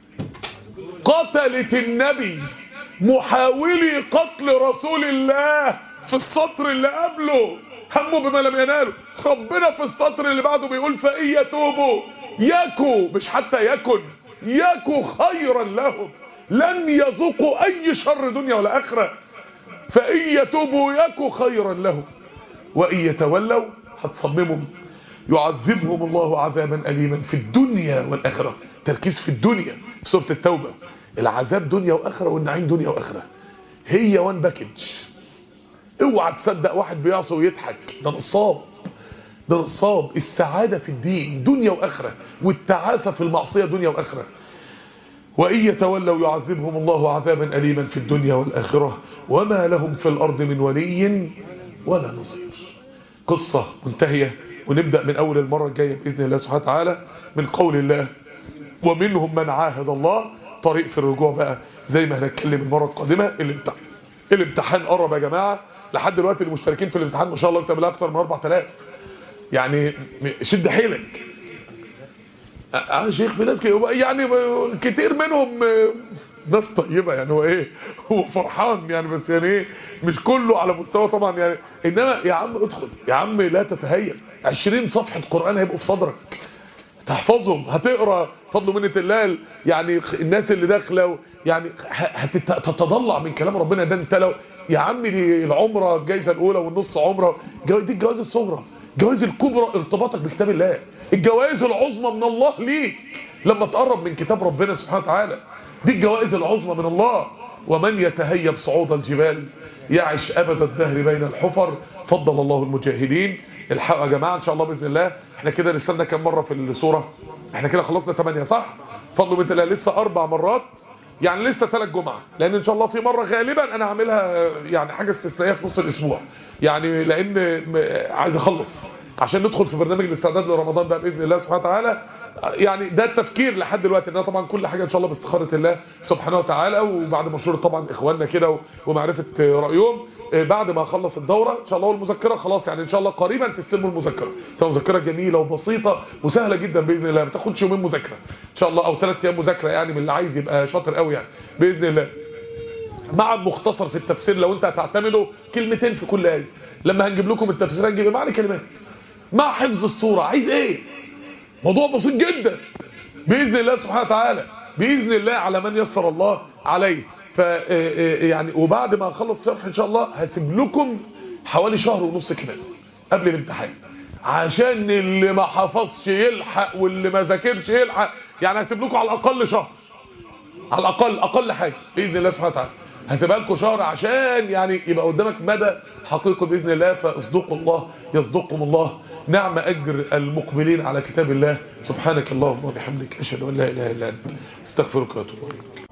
قتلت النبي محاولي قتل رسول الله في السطر اللي قبله هموا بما لم ينالوا ربنا في السطر اللي بعده بيقول فإن يتوبوا يكو مش حتى يكن يكو خيرا لهم لن يذوقوا أي شر دنيا ولا آخرة فإن يتوبوا يكو خيرا لهم وإن يتولوا هتصممهم يعذبهم الله عذابا أليما في الدنيا والآخرة تركيز في الدنيا في سورة التوبة العذاب دنيا وآخرة والنعيم دنيا وآخرة هي وان باكج اوعى تصدق واحد بيعصي ويضحك ده نصاب ده نصاب السعادة في الدين دنيا وآخرة والتعاسة في المعصية دنيا وآخرة وإن يتولوا يعذبهم الله عذابا أليما في الدنيا والآخرة وما لهم في الأرض من ولي ولا نصير قصة منتهية ونبدأ من أول المرة الجاية بإذن الله سبحانه وتعالى من قول الله ومنهم من عاهد الله طريق في الرجوع بقى زي ما هنتكلم المرة القادمة الامتحان الامتحان قرب يا جماعة لحد دلوقتي المشتركين في الامتحان ما شاء الله بتعملها أكتر من 4000 يعني شد حيلك اه شيخ في ناس كده يعني كتير منهم ناس طيبة يعني هو ايه هو فرحان يعني بس يعني ايه مش كله على مستوى طبعا يعني انما يا عم ادخل يا عم لا تتهيأ 20 صفحة قرآن هيبقوا في صدرك تحفظهم هتقرا فضل منة الله يعني الناس اللي داخله يعني هتتضلع من كلام ربنا ده انت لو يا عم دي العمره الجائزه الاولى والنص عمره دي الجوائز الصغرى الجوائز الكبرى ارتباطك بكتاب الله الجوائز العظمى من الله ليك لما تقرب من كتاب ربنا سبحانه وتعالى دي الجوائز العظمى من الله ومن يتهيب صعود الجبال يعش أبد الدهر بين الحفر فضل الله المجاهدين الحق يا جماعة إن شاء الله بإذن الله احنا كده لسنا كم مرة في السورة احنا كده خلصنا 8 صح فضل بإذن الله لسه أربع مرات يعني لسه ثلاث جمعة لأن إن شاء الله في مرة غالبا أنا هعملها يعني حاجة استثنائية في نص الأسبوع يعني لأن عايز أخلص عشان ندخل في برنامج الاستعداد لرمضان بقى باذن الله سبحانه وتعالى يعني ده التفكير لحد دلوقتي ان طبعا كل حاجه ان شاء الله باستخاره الله سبحانه وتعالى وبعد مشوره طبعا اخواننا كده ومعرفه رايهم بعد ما اخلص الدوره ان شاء الله والمذكره خلاص يعني ان شاء الله قريبا تستلموا المذكره تبقى مذكره جميله وبسيطه وسهله جدا باذن الله ما تاخدش يومين مذاكره ان شاء الله او ثلاث ايام مذاكره يعني من اللي عايز يبقى شاطر قوي يعني باذن الله مع المختصر في التفسير لو انت هتعتمده كلمتين في كل ايه لما هنجيب لكم التفسير هنجيب معنى كلمات مع حفظ الصوره عايز ايه موضوع بسيط جدا باذن الله سبحانه وتعالى باذن الله على من يسر الله عليه ف يعني وبعد ما اخلص شرح ان شاء الله هسيب لكم حوالي شهر ونص كمان قبل الامتحان عشان اللي ما حفظش يلحق واللي ما ذاكرش يلحق يعني هسيب لكم على الاقل شهر على الاقل اقل حاجه باذن الله سبحانه وتعالى هسيبها لكم شهر عشان يعني يبقى قدامك مدى حقيقي باذن الله فاصدقوا الله يصدقكم الله نعم اجر المقبلين على كتاب الله سبحانك اللهم وبحمدك اشهد ان لا اله الا انت استغفرك واتوب اليك